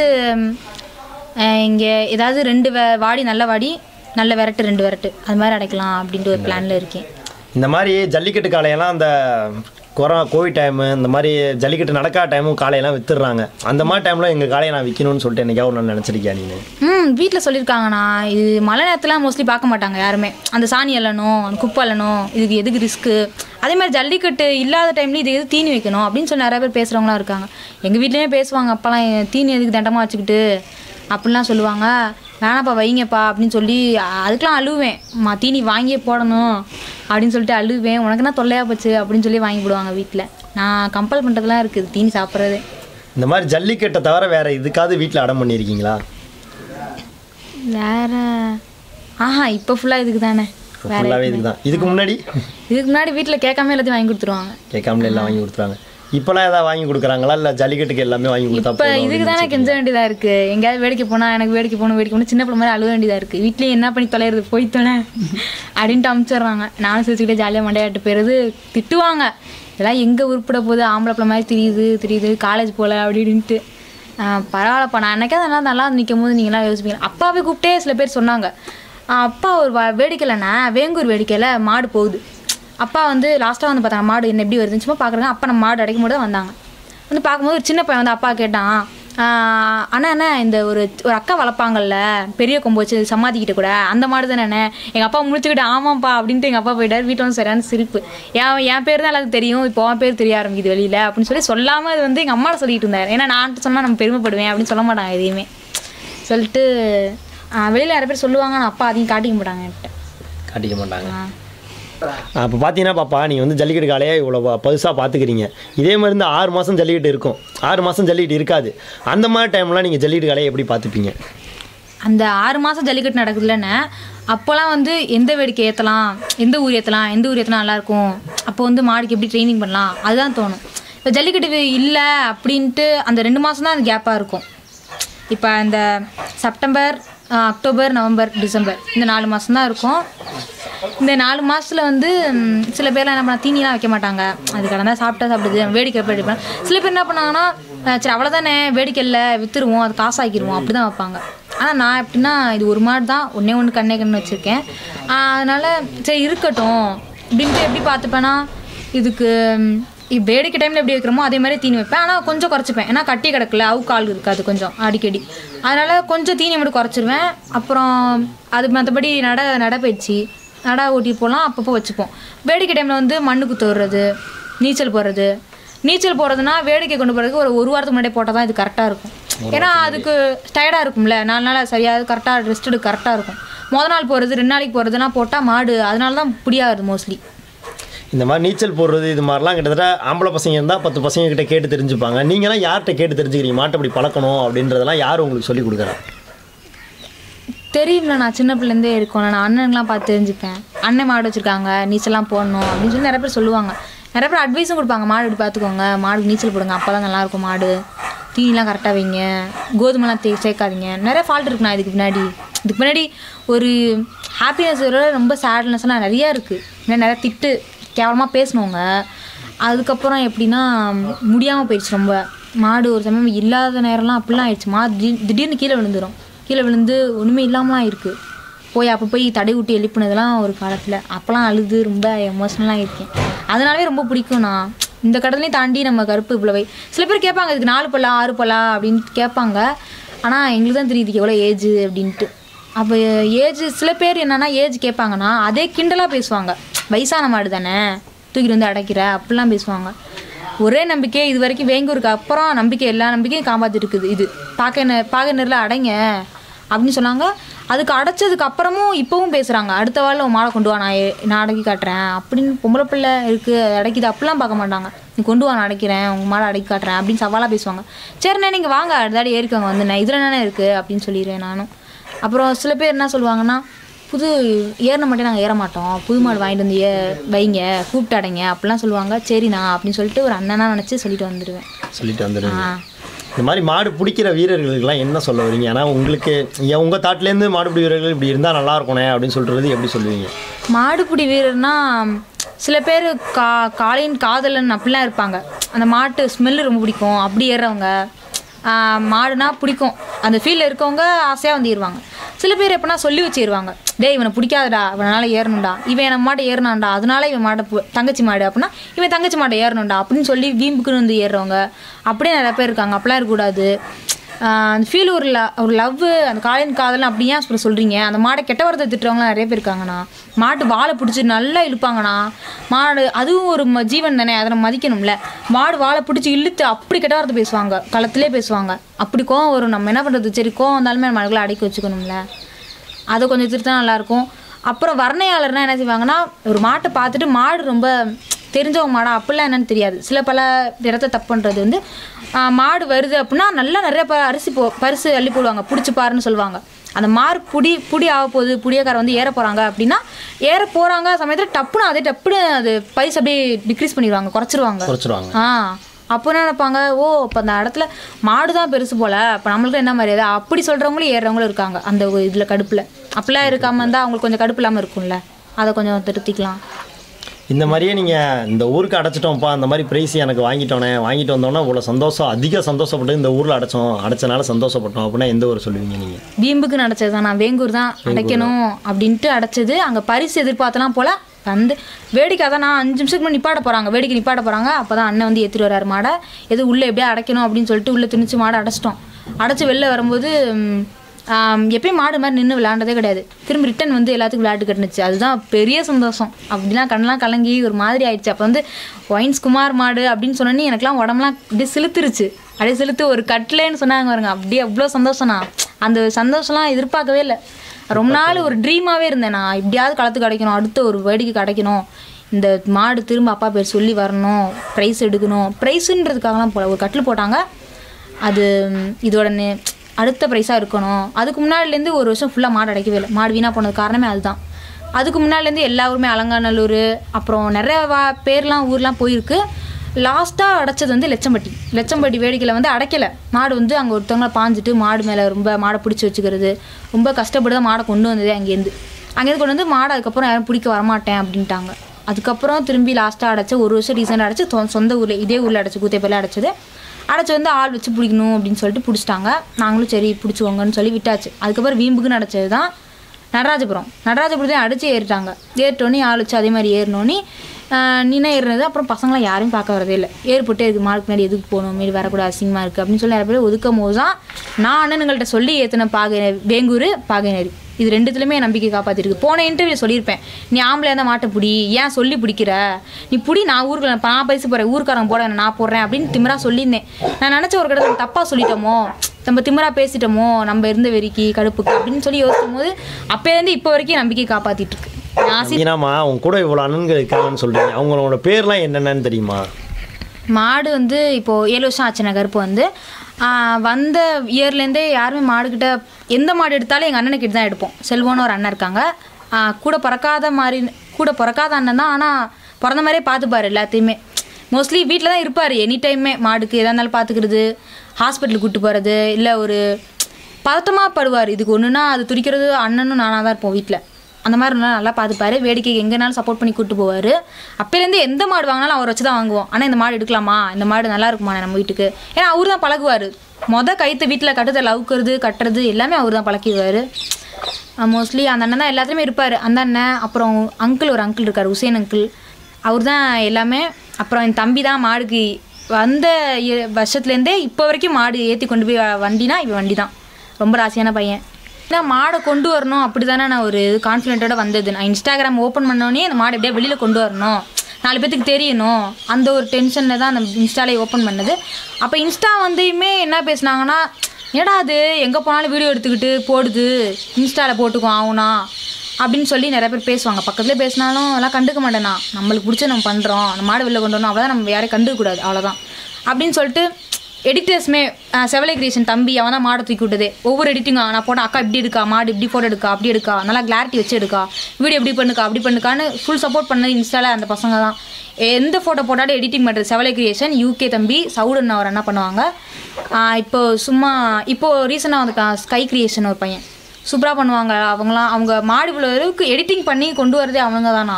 இங்கே ஏதாவது ரெண்டு வ- வாடி நல்ல வாடி நல்ல விரட்டு ரெண்டு விரட்டு அது மாதிரி அடைக்கலாம் அப்படின்ட்டு ஒரு பிளானில் இருக்கேன் இந்த மாதிரி ஜல்லிக்கட்டு காளையெல்லாம் அந்த கொரோனா கோவிட் டைமு இந்த மாதிரி ஜல்லிக்கட்டு நடக்காத டைமும் காளையெல்லாம் வித்துடுறாங்க அந்த மாதிரி டைமில் எங்கள் காளையை நான் விற்கணும்னு சொல்லிட்டு என்னைக்காவது ஒரு நாள் நினச்சிருக்கியா நீ ம் வீட்டில் சொல்லியிருக்காங்கண்ணா இது மழை நேரத்தில் மோஸ்ட்லி பார்க்க மாட்டாங்க யாருமே அந்த சாணி எல்லணும் அந்த குப்பை எல்லணும் இதுக்கு எதுக்கு ரிஸ்க்கு அதே மாதிரி ஜல்லிக்கட்டு இல்லாத டைம்ல இது எது தீனி வைக்கணும் அப்படின்னு சொல்லி நிறைய பேர் பேசுகிறவங்களாம் இருக்காங்க எங்கள் வீட்லேயுமே பேசுவாங்க அப்போல்லாம் தீனி எதுக்கு தண்டமாக வச்சுக்கிட்டு அப்படிலாம் சொல்லுவாங்க வேணாப்பா வைங்கப்பா அப்படின்னு சொல்லி அதுக்கெலாம் அழுவேன் மா தீனி வாங்கியே போடணும் அப்படின்னு சொல்லிட்டு அழுவேன் உனக்கு என்ன தொல்லையாக போச்சு அப்படின்னு சொல்லி வாங்கி போடுவாங்க வீட்டில் நான் கம்பல் பண்ணுறதுலாம் இருக்குது தீனி சாப்பிட்றதே இந்த மாதிரி ஜல்லிக்கட்டை தவிர வேற இதுக்காவது வீட்டில் அடம் பண்ணியிருக்கீங்களா வேற ஆஹா இப்போ ஃபுல்லாக இதுக்கு தானே வேற ஃபுல்லாகவே இதுக்கு தான் இதுக்கு முன்னாடி இதுக்கு முன்னாடி வீட்டில் கேட்காம எல்லாத்தையும் வாங்கி கொடுத்துருவாங்க கேட்காமலே எல்லாம் வாங்கி கொடுத்துறாங்க இப்போலாம் ஏதாவது வாங்கி கொடுக்குறாங்களா இல்லை ஜல்லிக்கட்டுக்கு எல்லாமே வாங்கி கொடுத்தா இப்போ போதும் இதுக்கு தானே கெஞ்ச வேண்டியதா இருக்கு எங்கேயாவது வேடிக்கை போனா எனக்கு வேடிக்கை போகணும் வேடிக்கை போகணும் சின்ன பிள்ளை மாதிரி அழுக வேண்டியதா இருக்கு வீட்லயும் என்ன பண்ணி தொலைறது போய் தொலை அப்படின்ட்டு அமுச்சிடுறாங்க நானும் சிரிச்சுக்கிட்டே ஜாலியாக மண்டையாட்டு போயிடுறது திட்டுவாங்க இதெல்லாம் எங்க உருப்பிட போகுது ஆம்பளை பிள்ளை மாதிரி தெரியுது தெரியுது காலேஜ் போல அப்படின்ட்டு ஆஹ் பரவாயில்லப்பா நான் என்னைக்கா நல்லா நல்லா நிற்கும் போது நீங்களாம் யோசிப்பீங்க அப்பாவே கூப்பிட்டே சில பேர் சொன்னாங்க ஆஹ் அப்பா ஒரு வ- வேடிக்கைலண்ணா வேங்கூர் வேடிக்கையில் மாடு போகுது அப்பா வந்து லாஸ்ட்டாக வந்து பார்த்தாங்க மாடு என்ன எப்படி வருதுன்னு சும்மா பார்க்குறாங்க அப்பா நம்ம மாடு அடைக்கும் போது வந்தாங்க வந்து பார்க்கும்போது ஒரு சின்ன பையன் வந்து அப்பா கேட்டான் "ஆஹ் அண்ணா அண்ணா இந்த ஒரு ஒரு அக்கா வளர்ப்பாங்கல்ல பெரிய கொம்பு வச்சு சமாதிக்கிட்ட கூட அந்த மாடு தானே அண்ணே எங்கள் அப்பா முடிச்சுக்கிட்டு ஆமாப்பா அப்படின்ட்டு எங்கள் அப்பா போயிட்டார் வீட்டில் வந்து சரியான சிரிப்பு என் என் பேர் தான் எல்லாத்துக்கும் தெரியும் இப்போ அவன் பேர் தெரிய ஆரம்பிக்குது வெளியில் அப்படின்னு சொல்லி சொல்லாமல் அது வந்து எங்கள் அம்மாட்ட சொல்லிட்டு இருந்தார் ஏன்னா நான் சொன்னால் நம்ம பெருமைப்படுவேன் அப்படின்னு சொல்ல மாட்டாங்க எதையுமே சொல்லிட்டு வெளியில் நிறைய பேர் சொல்லுவாங்க ஆனால் அப்பா அதையும் காட்டிக்க மாட்டாங்க என்கிட்ட காட்டிக்க மாட்டாங்க அப்போ பார்த்தீங்கன்னா பாப்பா நீங்கள் வந்து ஜல்லிக்கட்டு காலையே இவ்வளோ பதுசாக பார்த்துக்கிறீங்க இதே மாதிரி இந்த ஆறு மாதம் ஜல்லிக்கட்டு இருக்கும் ஆறு மாதம் ஜல்லிக்கட்டு இருக்காது அந்த மாதிரி டைம்லாம் நீங்கள் ஜல்லிக்கட்டு காலையை எப்படி பார்த்துப்பீங்க அந்த ஆறு மாதம் ஜல்லிக்கட்டு நடக்குதுல்லண்ணே அப்போல்லாம் வந்து எந்த வேடிக்கை ஏற்றலாம் எந்த ஊர் ஏற்றலாம் எந்த ஊர் ஏற்றினா நல்லாயிருக்கும் அப்போ வந்து மாடுக்கு எப்படி ட்ரைனிங் பண்ணலாம் அதுதான் தோணும் இப்போ ஜல்லிக்கட்டு இல்லை அப்படின்ட்டு அந்த ரெண்டு மாதம் தான் அந்த கேப்பாக இருக்கும் இப்போ இந்த செப்டம்பர் ஆஹ், அக்டோபர் நவம்பர் டிசம்பர் இந்த நாலு மாதம் தான் இருக்கும் இந்த நாலு மாசத்துல வந்து ம், சில பேர்லாம் என்ன பண்ண தீனிலாம் வைக்க மாட்டாங்க அது கடந்தா சாப்பிட்டா சாப்பிடுது வேடிக்கை எப்படி வைப்பாங்க சில பேர் என்ன பண்ணாங்கன்னா அஹ், சரி அவ்வளோதானே வேடிக்கை இல்லை விற்றுருவோம் அது காசாக்கிடுவோம் அப்படி தான் வைப்பாங்க ஆனால் நான் எப்படின்னா இது ஒரு மாடு தான் ஒன்றே ஒன்று கண்ணே கண்ணு வச்சுருக்கேன் அதனால் சரி இருக்கட்டும் அப்படின்ட்டு எப்படி பார்த்துப்பேன்னா இதுக்கு ம், இப் வேடிக்கை டைமில் எப்படி வைக்கிறோமோ அதே மாதிரி தீனி வைப்பேன் ஆனால் கொஞ்சம் குறைச்சிப்பேன் ஏன்னா கட்டி கிடக்கல அவு கால் இருக்காது கொஞ்சம் அடிக்கடி அதனால் கொஞ்சம் தீனி மட்டும் குறைச்சிருவேன் அப்புறம் அது மற்றபடி நட நடைப்பயிற்சி நட ஓட்டி போகலாம் அப்பப்போ வச்சுப்போம் வேடிக்கை டைமில் வந்து மண்ணுக்கு தோடுறது நீச்சல் போடுறது நீச்சல் போடுறதுனா வேடிக்கை கொண்டு போகிறதுக்கு ஒரு ஒரு வாரத்துக்கு முன்னாடியே போட்டால் தான் இது கரெக்டாக இருக்கும் ஏன்னா அதுக்கு டயர்டாக இருக்கும்ல நாலு நாள் சரியாக கரெக்டாக ரெஸ்ட் எடுக்க கரெக்டாக இருக்கும் முத நாள் போகிறது ரெண்டு நாளைக்கு போகிறதுனா போட்டால் மாடு அதனால தான் பிடியாது மோஸ்ட்லி இந்த மாதிரி நீச்சல் போடுறது இது மாதிரிலாம் கிட்டத்தட்ட ஆம்பளை பசங்க இருந்தால் பத்து பசங்க கிட்ட கேட்டு தெரிஞ்சுப்பாங்க நீங்களாம் யார்கிட்ட கேட்டு தெரிஞ்சுக்கிறீங்க மாட்டை இப்படி பழக்கணும் அப்படின்றதெல்லாம் யார் உங்களுக்கு சொல்லி கொடுக்குறா தெரியும்ல நான் சின்ன பிள்ளைந்தே இருக்கோம் நான் அண்ணன்லாம் பார்த்து தெரிஞ்சுப்பேன் அண்ணன் மாடு வச்சுருக்காங்க நீச்சல்லாம் போடணும் அப்படின்னு சொல்லி நிறைய பேர் சொல்லுவாங்க நிறைய பேர் அட்வைஸும் கொடுப்பாங்க மாடு இப்படி பார்த்துக்கோங்க மாடு நீச்சல் போடுங்க அப்போ தான் நல்லாயிருக்கும் மாடு தீனிலாம் கரெக்டாக வைங்க கோதுமைலாம் தே சேர்க்காதீங்க நிறைய ஃபால்ட் இருக்குண்ணா இதுக்கு பின்னாடி இதுக்கு முன்னாடி ஒரு ஹாப்பினஸ் விட ரொம்ப சேட்னஸ்லாம் நிறையா இருக்குது இன்னும் நிறைய திட்டு கேவலமாக பேசினவங்க அதுக்கப்புறம் எப்படின்னா முடியாமல் போயிடுச்சு ரொம்ப மாடு ஒரு சமயம் இல்லாத நேரம்லாம் அப்படிலாம் ஆயிடுச்சு மாடு திடீர் திடீர்னு கீழே விழுந்துரும் கீழே விழுந்து ஒன்றுமே இல்லாமலாம் இருக்குது போய் அப்போ போய் தடை விட்டு எழுப்புனதெல்லாம் ஒரு காலத்தில் அப்போலாம் அழுது ரொம்ப எமோஷ்னலாக இருக்கேன் அதனாலே ரொம்ப பிடிக்கும் நான் இந்த கடலையும் தாண்டி நம்ம கருப்பு புலவை சில பேர் கேட்பாங்க இதுக்கு நாலு பல்லா ஆறு பல்லா அப்படின்னு கேட்பாங்க ஆனால் எங்களுக்கு தான் தெரியுது எவ்வளோ ஏஜ் அப்படின்ட்டு அப்போ ஏஜ் சில பேர் என்னன்னா ஏஜ் கேட்பாங்கன்னா அதே கிண்டலாக பேசுவாங்க வயசான மாடு தானே தூக்கிட்டு வந்து அடைக்கிற அப்படிலாம் பேசுவாங்க ஒரே நம்பிக்கை இது வரைக்கும் வேங்கூருக்கு அப்புறம் நம்பிக்கை எல்லா நம்பிக்கையும் காப்பாற்றிட்டு இருக்குது இது பாக்க பாகனரில் அடைங்க அப்படின்னு சொன்னாங்க அதுக்கு அடைச்சதுக்கு அப்புறமும் இப்போவும் பேசுகிறாங்க அடுத்த வாரம் உன் மாடை கொண்டு வா நான் எ- நான் அடக்கி காட்டுறேன் அப்படின்னு பொம்பளை பிள்ளை இருக்குது அடைக்குது அப்படிலாம் பார்க்க மாட்டாங்க நீ கொண்டு வா நான் அடைக்கிறேன் உங்கள் மாடை அடக்கி காட்டுறேன் அப்படின்னு சவாலாக பேசுவாங்க சரிண்ணே நீங்கள் வாங்க அடுத்தாடி ஏறிக்கோங்க வந்து நான் இதில் என்னென்ன இருக்குது அப்படின்னு சொல்லிடுவேன் நானும் அப்புறம் சில பேர் என்ன சொல்லுவாங்கன்னா புது ஏறின மட்டும் நாங்கள் ஏற மாட்டோம் புது மாடு வாங்கிட்டு வந்து ஏ வைங்க கூப்பிட்டு அடைங்க அப்படிலாம் சொல்லுவாங்க சரிண்ணா அப்படின்னு சொல்லிட்டு ஒரு அண்ணனா நினச்சி சொல்லிட்டு வந்துடுவேன் சொல்லிட்டு வந்துடுங்க ஆ இந்த மாதிரி மாடு பிடிக்கிற வீரர்களுக்கெல்லாம் என்ன சொல்ல வரீங்க ஏன்னா உங்களுக்கு ஏன் உங்கள் தாட்லேருந்து மாடுபிடி வீரர்கள் இப்படி இருந்தால் நல்லா இருக்கணும் அப்படின்னு சொல்கிறது எப்படி சொல்லுவீங்க மாடுபிடி வீரர்னா சில பேர் கா காளையின் காதலன் அப்படிலாம் இருப்பாங்க அந்த மாட்டு ஸ்மெல்லு ரொம்ப பிடிக்கும் அப்படி ஏறுறவங்க ஆஹ் மாடுனா பிடிக்கும் அந்த ஃபீல்டில் இருக்கவங்க ஆசையாக வந்து ஏறுவாங்க சில பேர் எப்படின்னா சொல்லி வச்சிருவாங்க டேய் இவனை பிடிக்காதடா இவனால ஏறணும்டா இவன் என் மாட்டை ஏறினான்டா அதனால இவன் மாட்டை பு- தங்கச்சி மாடு அப்படின்னா இவன் தங்கச்சி மாட்டை ஏறணும்டா அப்படின்னு சொல்லி வீம்புக்குன்னு வந்து ஏறுறவங்க அப்படியே நிறைய பேர் இருக்காங்க அப்படிலாம் இருக்கக்கூடாது ஆஹ் அந்த ஃபீல் ஒரு ல ஒரு லவ் அந்த காலையின் காதல் அப்படி ஏன் சொல்ல சொல்கிறீங்க அந்த மாடை கெட்ட வார்த்தை திட்டுறவங்களாம் நிறைய பேர் இருக்காங்கண்ணா மாட்டு வாழை பிடிச்சி நல்லா இழுப்பாங்கண்ணா மாடு அதுவும் ஒரு ம- ஜீவன் தானே அதை நம்ம மதிக்கணும்ல மாடு வாழை பிடிச்சி இழுத்து அப்படி கெட்ட வார்த்தை பேசுவாங்க களத்திலே பேசுவாங்க அப்படி கோவம் வரும் நம்ம என்ன பண்ணுறது சரி கோவம் வந்தாலுமே நம்ம அதுக்குள்ள அடக்கி வச்சுக்கணும்ல அதை கொஞ்சம் திருத்தா நல்லாயிருக்கும் அப்புறம் வர்ணையாளர்னா என்ன செய்வாங்கன்னா ஒரு மாட்டை பார்த்துட்டு மாடு ரொம்ப தெரிஞ்சவங்க மாடா அப்படிலாம் என்னன்னு தெரியாது சில பல இடத்த தப்பு பண்ணுறது வந்து ஆ, மாடு வருது அப்படின்னா நல்லா நிறைய ப அரிசி போ பரிசு அள்ளி போடுவாங்க பிடிச்சி பாருன்னு சொல்லுவாங்க அந்த மார் புடி புடி ஆக போகுது புடியக்கார வந்து ஏற போகிறாங்க அப்படின்னா ஏற போகிறாங்க சமயத்தில் டப்புன்னு அதே டப்புன்னு அது பைசா அப்படியே டிக்ரீஸ் பண்ணிடுவாங்க குறைச்சிருவாங்க குறைச்சிருவாங்க ஆ அப்போ என்ன நினைப்பாங்க ஓ இப்போ அந்த இடத்துல மாடு தான் பெருசு போல அப்போ நம்மளுக்கு என்ன மரியாதை அப்படி சொல்கிறவங்களும் ஏறுறவங்களும் இருக்காங்க அந்த இதில் கடுப்பில் அப்படிலாம் இருக்காம இருந்தால் அவங்களுக்கு கொஞ்சம் கடுப்பு இல்லாமல் இருக்கும்ல அதை கொஞ்சம் திருத்திக்கலாம் இந்த மாதிரியே நீங்கள் இந்த ஊருக்கு அடைச்சிட்டோம்ப்பா அந்த மாதிரி ப்ரைஸ் எனக்கு வாங்கிட்டோனே வாங்கிட்டு வந்தோன்னா இவ்வளோ சந்தோஷம் அதிக சந்தோஷப்பட்டு இந்த ஊரில் அடைச்சோம் அடைச்சனால சந்தோஷப்பட்டோம் அப்படின்னா எந்த ஊர் சொல்லுவீங்க நீங்கள் வீம்புக்கு நடச்சது தான் நான் வேங்கூர் தான் அடைக்கணும் அப்படின்ட்டு அடைச்சது அங்கே பரிசு எதிர்பார்த்தலாம் போல வந்து வேடிக்கை தான் நான் அஞ்சு நிமிஷத்துக்கு முன்னாடி நிப்பாட்ட போகிறாங்க வேடிக்கை நிப்பாட்ட போகிறாங்க அப்போ தான் அண்ணன் வந்து ஏற்றிட்டு வராரு மாடை எது உள்ளே எப்படியா அடைக்கணும் அப்படின்னு சொல்லிட்டு உள்ளே திணிச்சு மாடை அடைச்சிட்டோம் அடைச்சி வெளில வரும்போது ம், ஆம், எப்பயும் மாடு மாதிரி நின்று விளையாண்டதே கிடையாது திரும்ப ரிட்டன் வந்து எல்லாத்துக்கும் விளையாட்டு கட்டுனுச்சு அதுதான் பெரிய சந்தோஷம் அப்படிலாம் கண்ணெலாம் கலங்கி ஒரு மாதிரி ஆயிடுச்சு அப்போ வந்து ஒயின்ஸ் குமார் மாடு அப்படின்னு சொன்னோன்னே எனக்குலாம் உடம்புலாம் அப்படியே சிலுத்துருச்சு அப்படியே சிலுத்து ஒரு கட்லேன்னு சொன்னாங்க பாருங்க அப்படியே அவ்வளோ சந்தோஷம்ண்ணா அந்த சந்தோஷம்லாம் எதிர்பார்க்கவே இல்லை ரொம்ப நாள் ஒரு ட்ரீமாகவே இருந்தேன் நான் எப்படியாவது களத்து கிடைக்கணும் அடுத்த ஒரு வேடிக்கை கிடைக்கணும் இந்த மாடு திரும்ப அப்பா பேர் சொல்லி வரணும் ப்ரைஸ் எடுக்கணும் ப்ரைஸுன்றதுக்காகலாம் போல ஒரு கட்டில் போட்டாங்க அது ம், இதோட நே- அடுத்த ப்ரைஸாக இருக்கணும் அதுக்கு முன்னாடிலேருந்து ஒரு வருஷம் ஃபுல்லாக மாடு அடைக்கவே இல்லை மாடு வீணாக போனது காரணமே அதுதான் அதுக்கு முன்னாடிலேருந்து எல்லா ஊருமே அலங்காநல்லூர் அப்புறம் நிறைய வா பேர்லாம் ஊர்லாம் போயிருக்கு லாஸ்ட்டாக அடைச்சது வந்து லெச்சம்பட்டி லெச்சம்பட்டி வேடிக்கையில் வந்து அடைக்கலை மாடு வந்து அங்கே ஒருத்தவங்கள பாஞ்சிட்டு மாடு மேலே ரொம்ப மாடை பிடிச்சி வச்சுக்கிறது ரொம்ப கஷ்டப்பட்டு தான் மாடை கொண்டு வந்ததே அங்கேருந்து அங்கேருந்து கொண்டு வந்து மாடை அதுக்கப்புறம் யாரும் பிடிக்க வரமாட்டேன் அப்படின்ட்டாங்க அதுக்கப்புறம் திரும்பி லாஸ்ட்டாக அடைச்ச ஒரு வருஷம் ரீசெண்டாக அடைச்சு தொ- சொந்த ஊரில் இதே ஊரில் அடைச்சு கூத்தேப்பையில் அடைச்சது அடைச்சி வந்து ஆள் வச்சு பிடிக்கணும் அப்படின்னு சொல்லிட்டு பிடிச்சிட்டாங்க நாங்களும் சரி பிடிச்சிவோங்கன்னு சொல்லி விட்டாச்சு அதுக்கப்புறம் வீம்புக்குன்னு அடைச்சது தான் நடராஜபுரம் நடராஜபுரத்தையும் அடித்து ஏறிட்டாங்க ஏறிட்டோன்னே ஆள் வச்சு அதே மாதிரி ஏறினோன்னே நின்று ஏறினது அப்புறம் பசங்களாம் யாரையும் பார்க்க வரதே இல்லை ஏற்பட்டு இதுக்கு மார்க் முன்னாடி எதுக்கு போகணும் மாரி வரக்கூடாது அசிங்கமாக இருக்குது அப்படின்னு சொல்லி நிறைய பேர் ஒதுக்கும் போது தான் நான் அண்ணனுங்கள்ட்ட சொல்லி ஏற்றின பாகை வேங்கூர் பாகைநெறி இது ரெண்டுத்துலையுமே என் நம்பிக்கை காப்பாற்றிருக்கு போன இன்டர்வியூ சொல்லியிருப்பேன் நீ ஆம்பளை இருந்தால் மாட்டை பிடி ஏன் சொல்லி பிடிக்கிற நீ பிடி நான் ஊருக்கு நான் பைசு போகிறேன் ஊருக்காரங்க போட நான் போடுறேன் அப்படின்னு திமிரா சொல்லியிருந்தேன் நான் நினச்ச ஒரு கடை தப்பாக சொல்லிட்டோமோ நம்ம திமிரா பேசிட்டோமோ நம்ம இருந்த வெறிக்கு கடுப்புக்கு அப்படின்னு சொல்லி யோசிக்கும் போது அப்போலேருந்து இப்போ வரைக்கும் நம்பிக்கை காப்பாற்றிட்டு இருக்கு நான் ஆசை ஏன்னாம்மா அவங்க கூட இவ்வளோ அண்ணன்கள் இருக்காங்கன்னு சொல்கிறீங்க அவங்களோட பேர்லாம் என்னென்னு தெரியுமா மாடு வந்து இப்போது ஏழு வருஷம் ஆச்சு நான் கருப்பு வந்து ஆஹ் வந்த இயர்லேருந்தே யாருமே மாடுக்கிட்ட எந்த மாடு எடுத்தாலும் எங்கள் அண்ணனுக்கிட்ட தான் எடுப்போம் செல்வம்னு ஒரு அண்ணன் இருக்காங்க ஆஹ் கூட பிறக்காத மாதிரி கூட பிறக்காத அண்ணன் தான் ஆனால் பிறந்த மாதிரியே பார்த்துப்பாரு எல்லாத்தையுமே மோஸ்ட்லி வீட்டில் தான் இருப்பார் எனி டைமே மாடுக்கு எதா இருந்தாலும் பார்த்துக்கிறது ஹாஸ்பிட்டலுக்கு கூட்டு போகிறது இல்லை ஒரு பதட்டமாக படுவார் இதுக்கு ஒன்றுனா அது துடிக்கிறது அண்ணனும் நானாக தான் இருப்போம் வீட்டில் அந்த மாதிரி நல்லா நல்லா பார்த்துப்பாரு வேடிக்கைக்கு எங்கேனாலும் சப்போர்ட் பண்ணி கூட்டு போவார் அப்போலேருந்து எந்த மாடு வாங்கினாலும் அவர் வச்சு தான் வாங்குவோம் ஆனால் இந்த மாடு எடுக்கலாமா இந்த மாடு நல்லா இருக்குமா நம்ம வீட்டுக்கு ஏன்னா அவர் தான் பழகுவார் மொதல் கைத்தை வீட்டில் கட்டுதல் அவுக்கிறது கட்டுறது எல்லாமே அவர் தான் பழக்கிடுவார் மோஸ்ட்லி அந்த அண்ணன் தான் எல்லாத்துலேயுமே இருப்பார் அந்த அண்ணன் அப்புறம் அங்கிள் ஒரு அங்கிள் இருக்கார் உசேன் அங்கிள் அவர் தான் எல்லாமே அப்புறம் என் தம்பி தான் மாடுக்கு வந்த இ- வருஷத்துலேருந்தே இப்போ வரைக்கும் மாடு ஏற்றி கொண்டு போய் வ- வண்டினா இவன் வண்டி தான் ரொம்ப ராசியான பையன் ஏன்னா மாடை கொண்டு வரணும் அப்படி தானே நான் ஒரு கான்ஃபிடென்ட்டோட வந்தது நான் இன்ஸ்டாகிராம் ஓப்பன் பண்ணோடனே அந்த மாடை எப்படியே வெளியில் கொண்டு வரணும் நாலு பேத்துக்கு தெரியணும் அந்த ஒரு டென்ஷனில் தான் அந்த இன்ஸ்டாலே ஓப்பன் பண்ணது அப்போ இன்ஸ்டா வந்துமே என்ன பேசுனாங்கன்னா என்னடா அது எங்கே போனாலும் வீடியோ எடுத்துக்கிட்டு போடுது இன்ஸ்டாவில் போட்டுக்குவோம் ஆகுனா அப்படின்னு சொல்லி நிறைய பேர் பேசுவாங்க பக்கத்துலேயே பேசினாலும் அதெல்லாம் கண்டுக்க மாட்டேனா நம்மளுக்கு பிடிச்ச நம்ம பண்ணுறோம் அந்த மாடு வெளில கொண்டு வரணும் அவ்வளோதான் நம்ம யாரையும் கண்டுக்கக்கூடாது அவ்வளோதான் அப்படின்னு சொல்லிட்டு எடிட்டர்ஸுமே செவலை கிரியேஷன் தம்பி அவன் தான் மாடை தூக்கி விட்டதே ஒவ்வொரு எடிட்டிங்கும் நான் போட்டேன் அக்கா இப்படி இருக்கா மாடு இப்படி ஃபோட்டோ எடுக்கா அப்படி எடுக்கா நல்லா கிளாரிட்டி வச்சு எடுக்கா வீடியோ இப்படி பண்ணுக்கா அப்படி பண்ணுக்கான்னு ஃபுல் சப்போர்ட் பண்ணது இன்ஸ்டால அந்த பசங்க தான் எந்த ஃபோட்டோ போட்டாலும் எடிட்டிங் பண்ணுறது செவலை கிரியேஷன் யூகே தம்பி சவுடன் அவர் என்ன பண்ணுவாங்க ஆஹ் இப்போ சும்மா இப்போ ரீசெண்டாக வந்து ஸ்கை கிரியேஷன் ஒரு பையன் சூப்பராக பண்ணுவாங்க அவங்களாம் அவங்க மாடு இவ்வளோ அளவுக்கு எடிட்டிங் பண்ணி கொண்டு வரதே அவங்க தானா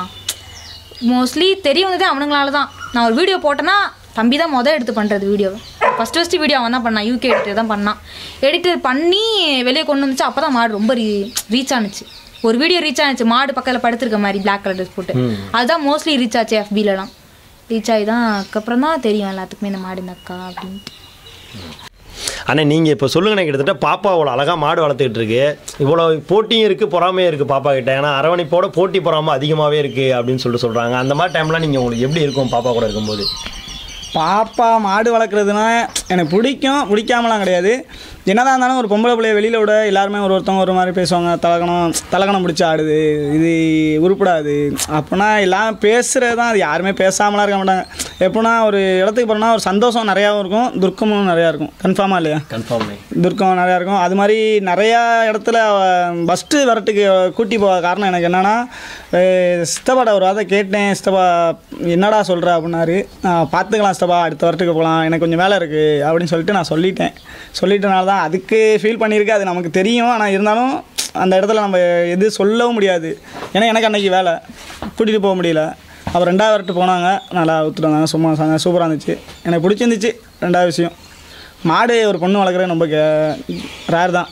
மோஸ்ட்லி தெரிய வந்ததே அவனுங்களால தான் நான் ஒரு வீடியோ போட்டேன்னா தம்பி தான் மொதல் எடுத்து பண்ணுறது வீடியோ ஃபஸ்ட்டு ஃபஸ்ட்டு வீடியோ அவன் தான் பண்ணான் யூகே எடிட்டர் தான் பண்ணான் எடிட்டர் பண்ணி வெளியே கொண்டு வந்துச்சு அப்போ தான் மாடு ரொம்ப ரீ ரீச் ஆனுச்சு ஒரு வீடியோ ரீச் ஆனுச்சு மாடு பக்கத்தில் படுத்திருக்க மாதிரி பிளாக் கலர் ட்ரெஸ் போட்டு அதுதான் மோஸ்ட்லி ரீச் ஆச்சு எஃபிலலாம் ரீச் ஆகி தான் அதுக்கப்புறம் தான் தெரியும் எல்லாத்துக்குமே இந்த மாடு இந்த அக்கா அப்படின்ட்டு ஆனால் நீங்கள் இப்போ சொல்லுங்கண்ணே கிட்டத்தட்ட பாப்பா அவ்வளோ அழகாக மாடு வளர்த்துக்கிட்டு இருக்கு இவ்வளோ போட்டியும் இருக்குது பொறாமையும் இருக்குது பாப்பா கிட்ட ஏன்னா அரவணைப்போட போட்டி பொறாமை அதிகமாகவே இருக்குது அப்படின்னு சொல்லிட்டு சொல்கிறாங்க அந்த மாதிரி டைம்லாம் நீங்கள் உங்களுக்கு எப்படி இருக்கும் பாப்பா கூட இருக்கும்போது பாப்பா மாடு வளர்க்குறதுனா எனக்கு பிடிக்கும் பிடிக்காமலாம் கிடையாது என்னதான் இருந்தாலும் ஒரு பொம்பளை பிள்ளைய வெளியில் விட எல்லாருமே ஒரு ஒருத்தவங்க ஒரு மாதிரி பேசுவாங்க தலகணம் தலகணம் பிடிச்சி ஆடுது இது உருப்படாது அப்போனா எல்லாம் பேசுகிறது தான் அது யாருமே பேசாமலாம் இருக்க மாட்டாங்க எப்போனா ஒரு இடத்துக்கு போனால் ஒரு சந்தோஷம் நிறையாவும் இருக்கும் துர்க்கமும் நிறையா இருக்கும் கன்ஃபார்மாக இல்லையா கன்ஃபார்ம் துர்க்கம் நிறையா இருக்கும் அது மாதிரி நிறையா இடத்துல ஃபஸ்ட்டு வரட்டுக்கு கூட்டி போக காரணம் எனக்கு என்னென்னா சித்தப்பாட ஒரு வார்த்தை கேட்டேன் சித்தப்பா என்னடா சொல்கிற அப்படின்னாரு "நான் பார்த்துக்கலாம் சித்தப்பா அடுத்த வரட்டுக்கு போகலாம் எனக்கு கொஞ்சம் வேலை இருக்குது அப்படின்னு சொல்லிட்டு நான் சொல்லிட்டேன் சொல்லிட்டனால தான் அதுக்கு ஃபீல் பண்ணியிருக்கு அது நமக்கு தெரியும் ஆனால் இருந்தாலும் அந்த இடத்துல நம்ம எது சொல்லவும் முடியாது ஏன்னா எனக்கு அன்னைக்கு வேலை கூட்டிகிட்டு போக முடியல அப்புறம் ரெண்டாவது வரட்டு போனாங்க நல்லா ஊற்றுட்டு வந்தாங்க சும்மா சூப்பராக இருந்துச்சு எனக்கு பிடிச்சிருந்துச்சு ரெண்டாவது விஷயம் மாடு ஒரு பொண்ணு வளர்க்குறது ரொம்ப ரேர் தான்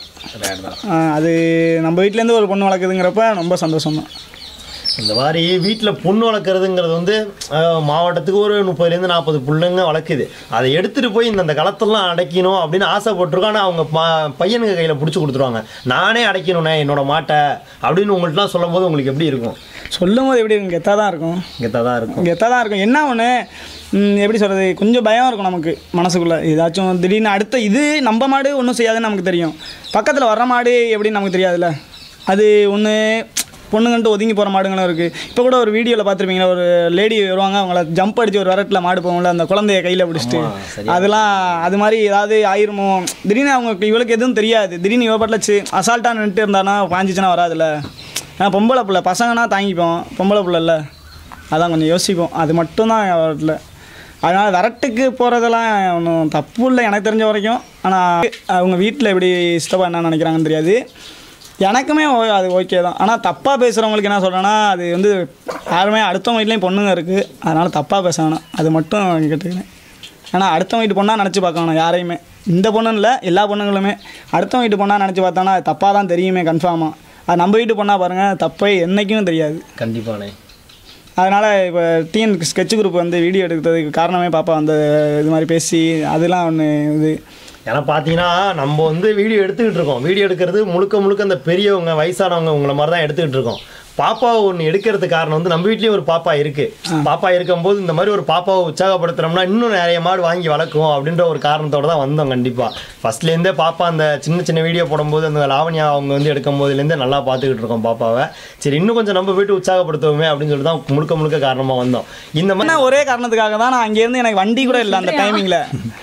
ஆஹ் அது நம்ம வீட்டிலேருந்து ஒரு பொண்ணு வளர்க்குதுங்கிறப்ப ரொம்ப சந்தோஷம் தான் இந்த மாதிரி வீட்டில் பொண்ணு வளர்க்குறதுங்கிறது வந்து அஹ், மாவட்டத்துக்கு ஒரு முப்பதுலேருந்து நாற்பது பிள்ளைங்க வளர்க்குது அதை எடுத்துகிட்டு போய் இந்த இந்த களத்தெல்லாம் அடைக்கணும் அப்படின்னு ஆசைப்பட்டிருக்கோம் ஆனால் அவங்க மா பையனுங்க கையில் பிடிச்சி கொடுத்துருவாங்க நானே அடைக்கணுண்ணே என்னோட மாட்டை அப்படின்னு உங்கள்கிட்டலாம் சொல்லும் போது உங்களுக்கு எப்படி இருக்கும் சொல்லும் போது எப்படி இருக்கும் கெத்தாக தான் இருக்கும் கெத்தாக தான் இருக்கும் கெத்தாக தான் இருக்கும் என்ன ஒன்று எப்படி சொல்கிறது கொஞ்சம் பயம் இருக்கும் நமக்கு மனசுக்குள்ளே ஏதாச்சும் திடீர்னு அடுத்த இது நம்ம மாடு ஒன்றும் செய்யாதுன்னு நமக்கு தெரியும் பக்கத்தில் வர்ற மாடு எப்படின்னு நமக்கு தெரியாதுல்ல அது ஒன்று பொண்ணுங்கன்ட்டு ஒதுங்கி போகிற மாடுங்களும் இருக்குது இப்போ கூட ஒரு வீடியோவில் பார்த்துருப்பீங்களா ஒரு லேடி வருவாங்க அவங்கள ஜம்ப் அடிச்சு ஒரு விரட்டில் மாடு போகும்ல அந்த குழந்தைய கையில் பிடிச்சிட்டு அதெல்லாம் அது மாதிரி ஏதாவது ஆயிருமோ திடீர்னு அவங்க இவளுக்கு எதுவும் தெரியாது திடீர்னு இவ பாட்டில் சி அசால்ட்டாக நின்றுட்டு இருந்தானா பாஞ்சிச்சுன்னா வராதுல்ல ஏன்னா பொம்பளை பிள்ளை பசங்கன்னா தாங்கிப்போம் பொம்பளை பிள்ளைல்ல அதான் கொஞ்சம் யோசிப்போம் அது மட்டும்தான் வரட்டில் அதனால் விரட்டுக்கு போகிறதெல்லாம் ஒன்றும் தப்பு இல்லை எனக்கு தெரிஞ்ச வரைக்கும் ஆனால் அவங்க வீட்டில் எப்படி சித்தப்பா என்ன நினைக்கிறாங்கன்னு தெரியாது எனக்குமே ஓ- அது ஓகே தான் ஆனால் தப்பாக பேசுகிறவங்களுக்கு என்ன சொல்கிறேன்னா அது வந்து யாருமே அடுத்தவங்க வீட்லேயும் பொண்ணுங்க இருக்குது அதனால் தப்பாக பேச வேணாம் அது மட்டும் கேட்டுக்கிறேன் ஏன்னா அடுத்தவங்க வீட்டு பொண்ணாக நினச்சி பார்க்கணும் யாரையுமே இந்த பொண்ணுன்னு இல்லை எல்லா பொண்ணுங்களுமே அடுத்தவங்க வீட்டு பொண்ணாக நினச்சி பார்த்தானா அது தப்பாக தான் தெரியுமே கன்ஃபார்மாக அது நம்ம வீட்டு பொண்ணாக பாருங்கள் தப்பே என்றைக்கும் தெரியாது கண்டிப்பாண்ணே அதனால் இப்போ டிஎன் ஸ்கெட்ச் குரூப் வந்து வீடியோ எடுக்கிறதுக்கு காரணமே பாப்பா அந்த இது மாதிரி பேசி அதெல்லாம் ஒன்று இது ஏன்னா பார்த்தீங்கன்னா நம்ம வந்து வீடியோ எடுத்துக்கிட்டு இருக்கோம் வீடியோ எடுக்கிறது முழுக்க முழுக்க அந்த பெரியவங்க வயசானவங்க உங்களை மாதிரி தான் எடுத்துக்கிட்டு இருக்கோம் பாப்பாவை ஒன்று எடுக்கிறதுக்கு காரணம் வந்து நம்ம வீட்லேயும் ஒரு பாப்பா இருக்கு பாப்பா இருக்கும்போது இந்த மாதிரி ஒரு பாப்பாவை உற்சாகப்படுத்துறோம்னா இன்னும் நிறைய மாடு வாங்கி வளர்க்கும் அப்படின்ற ஒரு காரணத்தோட தான் வந்தோம் கண்டிப்பாக ஃபர்ஸ்ட்லேருந்தே பாப்பா அந்த சின்ன சின்ன வீடியோ போடும்போது அந்த லாவணியா அவங்க வந்து எடுக்கும் போதுலேருந்தே நல்லா பார்த்துக்கிட்டு இருக்கோம் பாப்பாவை சரி இன்னும் கொஞ்சம் நம்ம வீட்டு உற்சாகப்படுத்துவோமே அப்படின்னு சொல்லிட்டு தான் முழுக்க முழுக்க காரணமாக வந்தோம் இந்த மாதிரி என்ன ஒரே காரணத்துக்காக தான் நான் அங்கேருந்து எனக்கு வண்டி கூட இல்லை அந்த டைமிங்கில்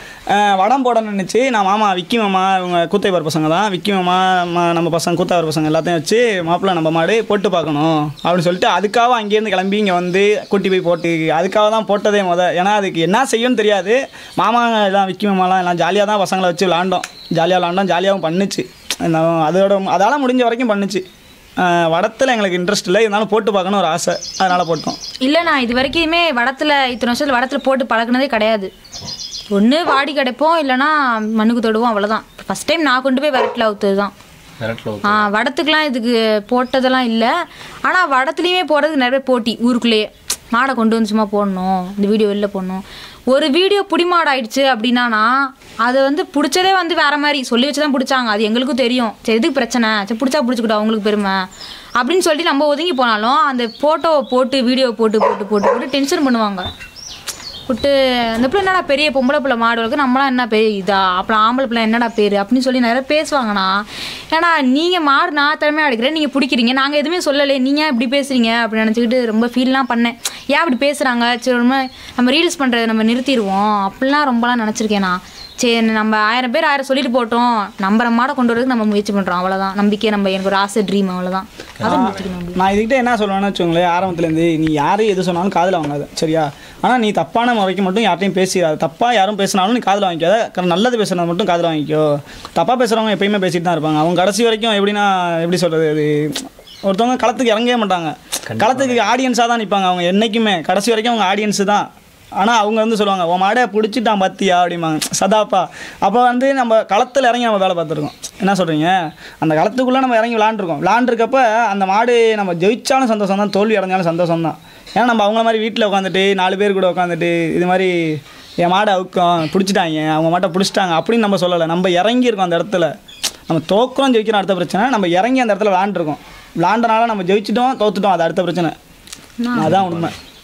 வடம் போட நினச்சி நான் மாமா விக்கி மாமா இவங்க கூத்தைவர் பசங்க தான் விக்கி மாமா ம- நம்ம பசங்க கூத்தாவர் பசங்க எல்லாத்தையும் வச்சு மாப்பிள்ளை நம்ம மாடு போட்டு பார்க்கணும் அப்படின்னு சொல்லிட்டு அதுக்காக அங்கேருந்து கிளம்பி இங்கே வந்து கூட்டி போய் போட்டு அதுக்காக தான் போட்டதே முத ஏன்னா அதுக்கு என்ன செய்யும்னு தெரியாது மாமா எல்லாம் விக்கி மாமாலாம் எல்லாம் ஜாலியாக தான் பசங்களை வச்சு விளாண்டோம் ஜாலியாக விளாண்டோம் ஜாலியாகவும் பண்ணுச்சு நான் அதோட அதால் முடிஞ்ச வரைக்கும் பண்ணுச்சு வடத்தில் எங்களுக்கு இன்ட்ரெஸ்ட் இல்லை இருந்தாலும் போட்டு பார்க்கணும் ஒரு ஆசை அதனால் போட்டோம் இல்லை நான் இது வரைக்குமே வடத்தில் இத்தனை வருஷத்தில் வடத்தில் போட்டு பழகுனதே கிடையாது ஒன்று வாடி கிடைப்போம் இல்லைன்னா மண்ணுக்கு தொடுவோம் அவ்வளோதான் ஃபஸ்ட் டைம் நான் கொண்டு போய் விரட்டில் ஊற்றுது தான் விரட்டில் ஆ வடத்துக்குலாம் இதுக்கு போட்டதெல்லாம் இல்லை ஆனால் வடத்துலேயுமே போகிறதுக்கு நிறைய போட்டி ஊருக்குள்ளேயே மாடை கொண்டு வந்து சும்மா போடணும் இந்த வீடியோ வெளில போடணும் ஒரு வீடியோ புடிமாடு ஆயிடுச்சு அப்படின்னா அதை வந்து பிடிச்சதே வந்து வேற மாதிரி சொல்லி வச்சு தான் பிடிச்சாங்க அது எங்களுக்கும் தெரியும் சரி எதுக்கு பிரச்சனை சரி பிடிச்சா பிடிச்சிக்கிட்டோம் அவங்களுக்கு பெருமை அப்படின்னு சொல்லிட்டு நம்ம ஒதுங்கி போனாலும் அந்த ஃபோட்டோவை போட்டு வீடியோ போட்டு போட்டு போட்டு போட்டு டென்ஷன் பண்ணுவாங்க விட்டு அந்த பிள்ளை என்னடா பெரிய பொம்பளை பிள்ளை மாடு வளர்க்கு நம்மளாம் என்ன பெரிய இதா அப்புறம் ஆம்பளை பிள்ளை என்னடா பேர் அப்படின்னு சொல்லி நிறைய பேசுவாங்கண்ணா ஏன்னா நீங்கள் மாடு நான் திறமையாக அடிக்கிறேன் நீங்கள் பிடிக்கிறீங்க நாங்கள் எதுவுமே சொல்லலை நீங்கள் இப்படி பேசுகிறீங்க அப்படின்னு நினச்சிக்கிட்டு ரொம்ப ஃபீல்லாம் பண்ணேன் ஏன் இப்படி பேசுகிறாங்க சரி ஒரு மாதிரி நம்ம ரீல்ஸ் பண்ணுறதை நம்ம நிறுத்திடுவோம் அப்படிலாம் ரொம்பலாம் நினச்சிருக்கேன் நான் சரி நம்ம ஆயிரம் பேர் ஆயிரம் சொல்லிட்டு போட்டோம் நம்புற மாடை கொண்டு வரதுக்கு நம்ம முயற்சி பண்ணுறோம் அவ்வளோதான் நம்பிக்கை நம்ம எனக்கு ஒரு ஆசை ட்ரீம் அவ்வளோதான் அதை முடிச்சுக்கணும் அப்படி நான் இதுக்கிட்ட என்ன சொல்லுவேன்னு வச்சுக்கோங்களேன் ஆரம்பத்துலேருந்து நீ யாரும் எது சொன்னாலும் காதில் வாங்காத சரியா ஆனால் நீ தப்பான முறைக்கு மட்டும் யார்ட்டையும் பேசிடாது தப்பாக யாரும் பேசினாலும் நீ காதில் வாங்கிக்காத கர- நல்லது பேசுறது மட்டும் காதில் வாங்கிக்கோ தப்பாக பேசுகிறவங்க எப்பயுமே பேசிட்டு தான் இருப்பாங்க அவங்க கடைசி வரைக்கும் எப்படின்னா எப்படி சொல்கிறது அது ஒருத்தவங்க களத்துக்கு இறங்கவே மாட்டாங்க களத்துக்கு ஆடியன்ஸாக தான் நிற்பாங்க அவங்க என்றைக்குமே கடைசி வரைக்கும் அவங்க ஆடியன்ஸு தான் ஆனால் அவங்க வந்து சொல்லுவாங்க உன் மாடை பிடிச்சிட்டான் பத்தியா அப்படிம்பாங்க சதாப்பா அப்போ வந்து நம்ம களத்தில் இறங்கி நம்ம வேலை பார்த்துருக்கோம் என்ன சொல்கிறீங்க அந்த களத்துக்குள்ளே நம்ம இறங்கி விளாண்டுருக்கோம் விளாண்டுருக்கப்ப அந்த மாடு நம்ம ஜெயிச்சாலும் சந்தோஷம் தான் தோல்வி அடைஞ்சாலும் சந்தோஷம் தான் ஏன்னா நம்ம அவங்கள மாதிரி வீட்டில் உட்காந்துட்டு நாலு பேர் கூட உட்காந்துட்டு இது மாதிரி என் மாடை அவுக்கம் பிடிச்சிட்டாங்க அவங்க மாட்டை பிடிச்சிட்டாங்க அப்படின்னு நம்ம சொல்லலை நம்ம இறங்கி இருக்கோம் அந்த இடத்துல நம்ம தோக்குறோம் ஜெயிக்கிறோம் அடுத்த பிரச்சனை நம்ம இறங்கி அந்த இடத்துல விளாண்டுருக்கோம் விளாண்டனால நம்ம ஜெயிச்சிட்டோம் தோத்துட்டோம் அது அடுத்த பிரச்சனை அதான் உண்மை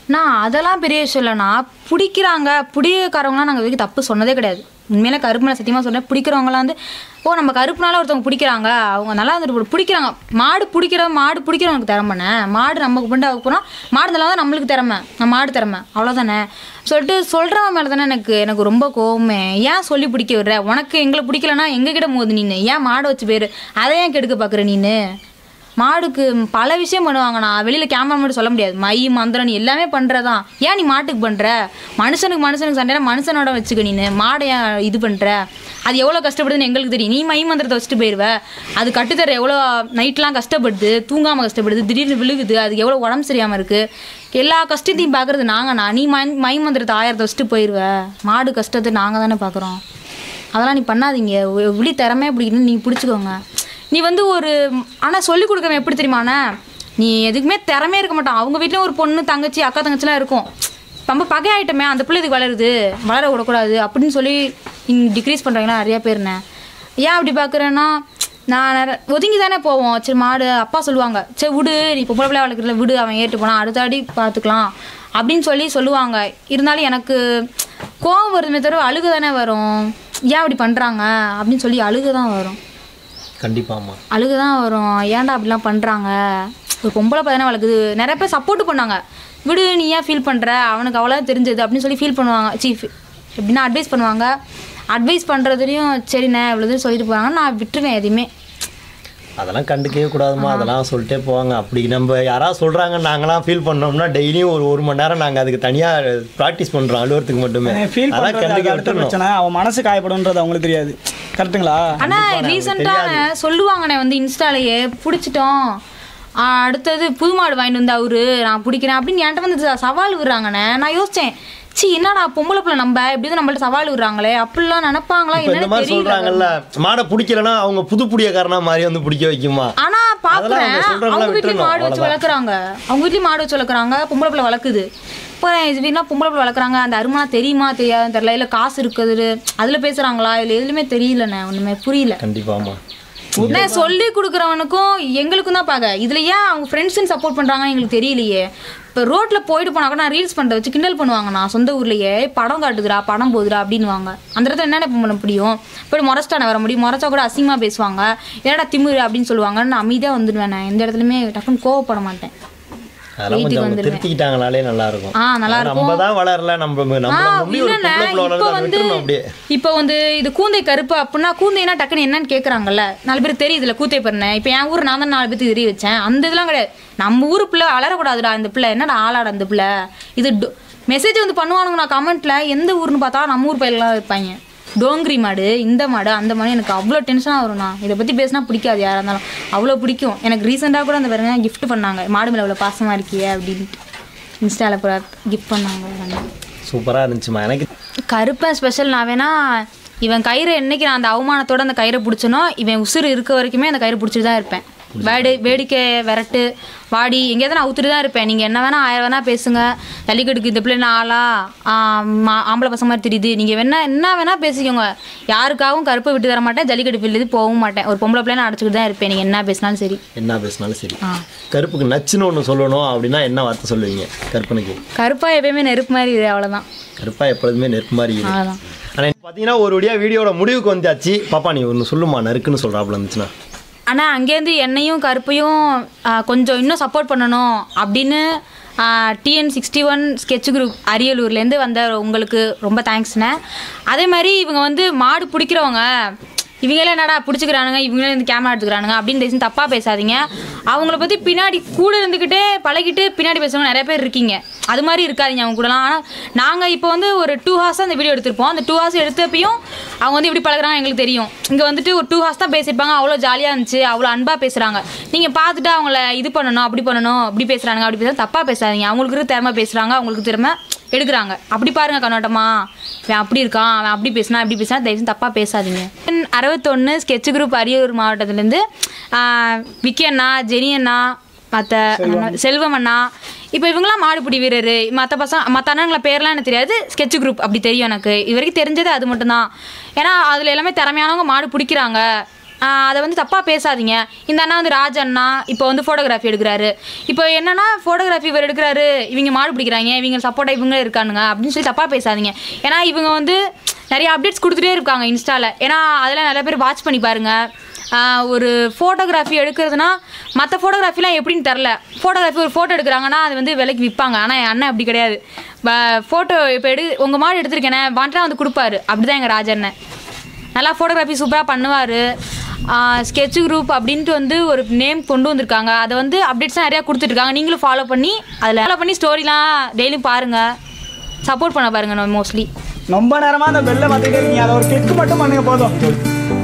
நான் அதெல்லாம் பெரிய விஷயம் இல்லைண்ணா பிடிக்கிறாங்க பிடிக்காரவங்களாம் நாங்கள் இதுக்கு தப்பு சொன்னதே கிடையாது உண்மையில கருப்பு மேலே சத்தியமாக சொல்கிறேன் பிடிக்கிறவங்களாம் வந்து ஓ நம்ம கருப்புனால ஒருத்தவங்க பிடிக்கிறாங்க அவங்க நல்லா இருந்துட்டு பிடிக்கிறாங்க மாடு பிடிக்கிற மாடு பிடிக்கிறவங்களுக்கு திறமைண்ணே மாடு நமக்கு பண்ணி அவங்க போனால் மாடு நல்லா தான் நம்மளுக்கு திறமை நான் மாடு திறமை அவ்வளோதானே சொல்லிட்டு சொல்கிறவன் மேலே தானே எனக்கு எனக்கு ரொம்ப கோவமே ஏன் சொல்லி பிடிக்க விடுற உனக்கு எங்களை பிடிக்கலன்னா எங்ககிட்ட மோது நீனு ஏன் மாடை வச்சு பேர் அதை ஏன் கெடுக்க பார்க்குற நீனு மாடுக்கு பல விஷயம் பண்ணுவாங்கண்ணா வெளியில் கேமரா மட்டும் சொல்ல முடியாது மை மந்திரம் எல்லாமே பண்ணுறதான் ஏன் நீ மாட்டுக்கு பண்ணுற மனுஷனுக்கு மனுஷனுக்கு சண்டைனா மனுஷனோட வச்சுக்க நீனு மாடை ஏன் இது பண்ணுற அது எவ்வளோ கஷ்டப்படுதுன்னு எங்களுக்கு தெரியும் நீ மை மந்திரத்தை வச்சுட்டு போயிடுவ அது கட்டுத்தர எவ்வளோ நைட்லாம் கஷ்டப்படுது தூங்காமல் கஷ்டப்படுது திடீர்னு விழுகுது அது எவ்வளோ உடம்பு சரியாமல் இருக்குது எல்லா கஷ்டத்தையும் பார்க்குறது நாங்கண்ணா நீ மை மை மந்திரத்தை ஆயிரத்தை வச்சுட்டு போயிடுவ மாடு கஷ்டத்தை நாங்கள் தானே பார்க்குறோம் அதெல்லாம் நீ பண்ணாதீங்க எப்படி திறமையாக பிடிக்கணும் நீ பிடிச்சிக்கோங்க நீ வந்து ஒரு ஆனால் சொல்லி கொடுக்குறவன் எப்படி தெரியுமாண்ணே நீ எதுக்குமே திறமையே இருக்க மாட்டான் அவங்க வீட்லேயும் ஒரு பொண்ணு தங்கச்சி அக்கா தங்கச்சிலாம் இருக்கும் ரொம்ப பகை ஆயிட்டமே அந்த பிள்ளை இதுக்கு வளருது வளர விடக்கூடாது அப்படின்னு சொல்லி டிக்ரீஸ் பண்ணுறாங்களா நிறையா பேருண்ணே ஏன் அப்படி பார்க்குறேன்னா நான் நிற ஒதுங்கி தானே போவோம் சரி மாடு அப்பா சொல்லுவாங்க சரி விடு நீ இப்போ பிள்ளை வளர்க்குறல விடு அவன் ஏட்டு போனான் அடுத்த அடி பார்த்துக்கலாம் அப்படின்னு சொல்லி சொல்லுவாங்க இருந்தாலும் எனக்கு கோவம் வருதுமே தவிர அழுக தானே வரும் ஏன் அப்படி பண்ணுறாங்க அப்படின்னு சொல்லி அழுக தான் வரும் கண்டிப்பாம்மா அழுக தான் வரும் ஏன்டா அப்படிலாம் பண்ணுறாங்க ஒரு பொம்பளை பையனை வளர்க்குது நிறைய பேர் சப்போர்ட் பண்ணாங்க விடு நீ ஏன் ஃபீல் பண்ணுற அவனுக்கு அவ்வளோ தெரிஞ்சது அப்படின்னு சொல்லி ஃபீல் பண்ணுவாங்க சீஃப் எப்படின்னா அட்வைஸ் பண்ணுவாங்க அட்வைஸ் பண்ணுறதுலையும் சரிண்ணே இவ்வளோ தூரம் சொல்லிட்டு போவாங்க நான் விட்டுருவேன் எதையுமே அதெல்லாம் கண்டுக்கவே கூடாதுமா அதெல்லாம் சொல்லிட்டே போவாங்க அப்படி நம்ம யாராவது சொல்கிறாங்க நாங்களாம் ஃபீல் பண்ணோம்னா டெய்லியும் ஒரு ஒரு மணி நேரம் நாங்கள் அதுக்கு தனியாக ப்ராக்டிஸ் பண்ணுறோம் அலுவலகத்துக்கு மட்டுமே ஃபீல் அதெல்லாம் பண்ணுறது கண்டுக்க அடுத்த விட்டுறணும் பிரச்சனை அவன் மனசு காயப்படுன்றது அவங்களுக்கு தெரியாது கரெக்ட்டுங்களா ஆனால் ரீசெண்டாக சொல்லுவாங்கண்ணே வந்து இன்ஸ்டாலேயே பிடிச்சிட்டோம் ஆ, அடுத்தது புது மாடு வாங்கிட்டு வந்து அவரு நான் பிடிக்கிறேன் அப்படின்னு என்கிட்ட வந்து ச- சவால் விடுறாங்கண்ணே நான் யோசிச்சேன் சி என்னடா பொம்பளை பிள்ளை நம்ம இப்படி தான் நம்மள்ட்ட சவால் விடுறாங்களே அப்படிலாம் நினைப்பாங்களா இப்போ இந்த என்னன்னு மாதிரி தெரியல சொல்கிறாங்கல்ல மாடை பிடிக்கலன்னா அவங்க புது புடியக்காரனா மாதிரி வந்து பிடிக்க வைக்குமா ஆனா பாக்குறேன் அவங்க சொல்றதெல்லாம் அவங்க வீட்லயும் விட்டுறணும், மாடு வச்சு அவ்வளவுதான். வளர்க்குறாங்க அவங்க வீட்லயும் மாடு வச்சு வளர்க்குறாங்க பொம்பளை பிள்ளை வளர்க்குது இப்போ இது வீணா பொம்பளை பிள்ளை வளர்க்குறாங்க அந்த அருமைலாம் தெரியுமா தெரியாதுன்னு தெரியல இல்லை காசு இருக்குது அதில் பேசுகிறாங்களா இல்லை எதுலையுமே தெரியலண்ணே ஒன்றுமே புரியல கண்டிப்பாம்மா நான் சொல்லி கொடுக்குறவனுக்கும் எங்களுக்கும் தான் பாக்க இதுல ஏன் அவங்க ஃப்ரெண்ட்ஸுன்னு சப்போர்ட் பண்றாங்கன்னு எங்களுக்கு தெரியலையே இப்போ ரோட்ல போயிட்டு போனா கூட நான் ரீல்ஸ் பண்ணுற வச்சு கிண்டல் பண்ணுவாங்க நான் சொந்த ஊர்லயே படம் காட்டுதுடா படம் போகுதுடா அப்படின்னுவாங்க அந்த இடத்துல என்னென்ன பண்ண முடியும் போய் முறைச்சிட்டானே வர முடியும் முறைச்சா கூட அசிங்கமா பேசுவாங்க என்னடா திமிரு அப்படின்னு சொல்லுவாங்க நான் அமைதியா வந்துடுவேன் நான் எந்த இடத்துலையுமே டக்குன்னு கோவப்பட மாட்டேன் அதெல்லாம் வீட்டுக்கு கொஞ்சம் அவங்க வந்துடுவேன். திருத்திக்கிட்டாங்கனாலே நல்லா இருக்கும் ஆ, நல்லா ஆனா, நம்ம தான் வளரல நம்ம ஆ நம்ம நம்பி ஒரு இல்லைண்ணே பொம்பளை பிள்ளை இப்போ வளருது அதை வந்து விட்டுறணும் அப்படியே இப்போ வந்து இது கூந்தை கருப்பு அப்படின்னா கூந்தைனா டக்குன்னு என்னன்னு கேட்குறாங்கல்ல நாலு பேர் தெரியுதுல கூத்தை பண்ணேன் இப்போ என் ஊர் நான் தான் நாலு பேருக்கு தெரிய வச்சேன் அந்த இதெல்லாம் கிடையாது நம்ம ஊர் பிள்ளை அலறக்கூடாதுடா இந்த பிள்ளை என்னடா ஆளாடா இந்த பிள்ளை இது மெசேஜ் வந்து பண்ணுவானுங்க நான் கமெண்ட்ல எந்த ஊர்னு பார்த்தா நம்ம ஊர் பயிரெலாம் இருப்பாங்க டோங்கிரி மாடு இந்த மாடு அந்த மாடு எனக்கு அவ்வளோ டென்ஷனாக வரும்ண்ணா இதை பற்றி பேசினா பிடிக்காது யாராக இருந்தாலும் அவ்வளோ பிடிக்கும் எனக்கு ரீசெண்டாக கூட அந்த பாருங்க gift பண்ணாங்க மாடு மேலே அவ்வளோ பாசமாக இருக்கியே அப்படின்ட்டு இன்ஸ்டாவில் கூட கிஃப்ட் பண்ணாங்க ரெண்டு. சூப்பரா இருந்துச்சுமா எனக்கு கருப்பன் ஸ்பெஷல் நான் வேணா இவன் கயிறை என்னைக்கு நான் அந்த அவமானத்தோட அந்த கயிறை பிடிச்சனோ இவன் உசுறு இருக்க வரைக்குமே அந்த கயிறு பிடிச்சிட்டு தான் இருப்பேன் வேடு வேடிக்கை விரட்டு வாடி எங்கேயாவது நான் ஊத்துட்டு தான் இருப்பேன் நீங்கள் என்ன வேணால் ஆயிரம் வேணா பேசுங்க ஜல்லிக்கட்டுக்கு இந்த பிள்ளை என்ன ஆளா ஆ, மா- ஆம்பளை பசங்க மாதிரி தெரியுது நீங்கள் வேணா என்ன வேணா பேசிக்கோங்க யாருக்காகவும் கருப்பை விட்டு தர மாட்டேன் ஜல்லிக்கட்டு பிள்ளை போகவும் மாட்டேன் ஒரு பொம்பளை பிள்ளை நான் அடிச்சுக்கிட்டு தான் இருப்பேன் நீங்கள் என்ன பேசினாலும் சரி என்ன பேசினாலும் சரி கருப்புக்கு நச்சுன்னு ஒன்று சொல்லணும் அப்படின்னா என்ன வார்த்தை சொல்லுவீங்க கருப்பனுக்கு கருப்பா எப்பயுமே நெருப்பு மாதிரி இரு அவ்வளோதான் கருப்பா எப்பொழுதுமே நெருப்பு மாதிரி இரு. அவ்வளோதான் ஆனா இப்போ பார்த்தீங்கன்னா ஒரு வழியா வீடியோட முடிவுக்கு வந்தாச்சு பாப்பா நீ ஒன்று சொல்லுமா நறுக்குன்னு சொல்கிறாப்புல இருந்துச்சுன்னா ஆனால் அங்கேருந்து என்னையும் கருப்பையும் ஆ, கொஞ்சம் இன்னும் சப்போர்ட் பண்ணணும் அப்படின்னு TN sixty one sketch group அரியலூர்லேருந்து வந்த உங்களுக்கு ரொம்ப தேங்க்ஸ்ண்ணே அதே மாதிரி இவங்க வந்து மாடு பிடிக்கிறவங்க இவங்களே என்னடா பிடிச்சிக்கிறானுங்க இவங்களே இந்த கேமரா எடுத்துக்கிறானுங்க அப்படின்னு தயவு செஞ்சு தப்பாக பேசாதீங்க அவங்கள பற்றி பின்னாடி கூட இருந்துக்கிட்டே பழகிட்டு பின்னாடி பேசுறவங்க நிறைய பேர் இருக்கீங்க அது மாதிரி இருக்காதீங்க அவங்க கூடலாம் ஆனால் நாங்கள் இப்போ வந்து ஒரு டூ ஹார்ஸ் அந்த வீடியோ எடுத்திருப்போம் அந்த டூ ஹார்ஸ் எடுத்தப்பையும் அவங்க வந்து எப்படி பழகுறாங்க எங்களுக்கு தெரியும் இங்கே வந்துட்டு ஒரு டூ ஹார்ஸ் தான் பேசியிருப்பாங்க அவ்வளோ ஜாலியாக இருந்துச்சு அவ்வளோ அன்பாக பேசுகிறாங்க நீங்கள் பார்த்துட்டு அவங்கள இது பண்ணணும் அப்படி பண்ணணும் அப்படி பேசுகிறாங்க அப்படி பேசுகிறாங்க தப்பாக பேசாதீங்க அவங்களுக்கு இருக்கிற திறமை பேசுகிறாங்க அவங்களுக்கு திறமை எடுக்கிறாங்க அப்படி பாருங்க கண்ணோட்டமா அவன் அப்படி இருக்கான் அவன் அப்படி பேசினா இப்படி பேசினா தயவு செஞ்சு தப்பாக பேசாதீங்க அறுபத்தொன்று ஸ்கெட்ச் குரூப் அரியலூர் மாவட்டத்துலேருந்து விக்கி அண்ணா ஜெனி அண்ணா மற்ற செல்வம் அண்ணா இப்போ இவங்களாம் மாடுபிடி வீரர் மற்ற பசங்க மற்ற அண்ணங்களை பேர்லாம் எனக்கு தெரியாது ஸ்கெட்ச் குரூப் அப்படி தெரியும் எனக்கு இது வரைக்கும் தெரிஞ்சது அது மட்டும்தான் ஏன்னா அதில் எல்லாமே திறமையானவங்க மாடு பிடிக்கிறாங்க அதை வந்து தப்பாக பேசாதீங்க இந்த அண்ணா வந்து ராஜ் அண்ணா இப்போ வந்து ஃபோட்டோகிராஃபி எடுக்கிறாரு இப்போ என்னன்னா ஃபோட்டோகிராஃபி இவர் எடுக்கிறாரு இவங்க மாடு பிடிக்கிறாங்க இவங்க சப்போர்ட்டாக இவங்க இருக்கானுங்க அப்படின்னு சொல்லி தப்பாக பேசாதீங்க ஏன்னா இவங்க வந்து நிறைய அப்டேட்ஸ் கொடுத்துட்டே இருக்காங்க இன்ஸ்டாவில் ஏன்னா அதெல்லாம் நிறைய பேர் வாட்ச் பண்ணி பாருங்க ஆஹ் ஒரு ஃபோட்டோகிராஃபி எடுக்கிறதுனா மற்ற ஃபோட்டோகிராஃபிலாம் எப்படின்னு தெரில ஃபோட்டோகிராஃபி ஒரு ஃபோட்டோ எடுக்கிறாங்கன்னா அது வந்து விலைக்கு விற்பாங்க ஆனால் என் அண்ணன் அப்படி கிடையாது ஃபோட்டோ இப்போ எடு உங்கள் மாடு எடுத்திருக்கேனே வாண்டா வந்து கொடுப்பாரு அப்படி தான் எங்கள் ராஜண்ணன் நல்லா ஃபோட்டோகிராஃபி சூப்பராக பண்ணுவார் ஸ்கெட்ச் குரூப் அப்படின்ட்டு வந்து ஒரு நேம் கொண்டு வந்திருக்காங்க அதை வந்து அப்டேட்ஸ்லாம் நிறையா கொடுத்துட்ருக்காங்க நீங்களும் ஃபாலோ பண்ணி அதில் ஃபாலோ பண்ணி ஸ்டோரிலாம் டெய்லியும் பாருங்கள் சப்போர்ட் பண்ண பாருங்க மோஸ்ட்லி ரொம்ப நேரமாக அந்த பெல்லை பார்த்துக்கிட்டே இருக்கீங்க அதை ஒரு கிளிக் மட்டும் பண்ணுங்க போதும்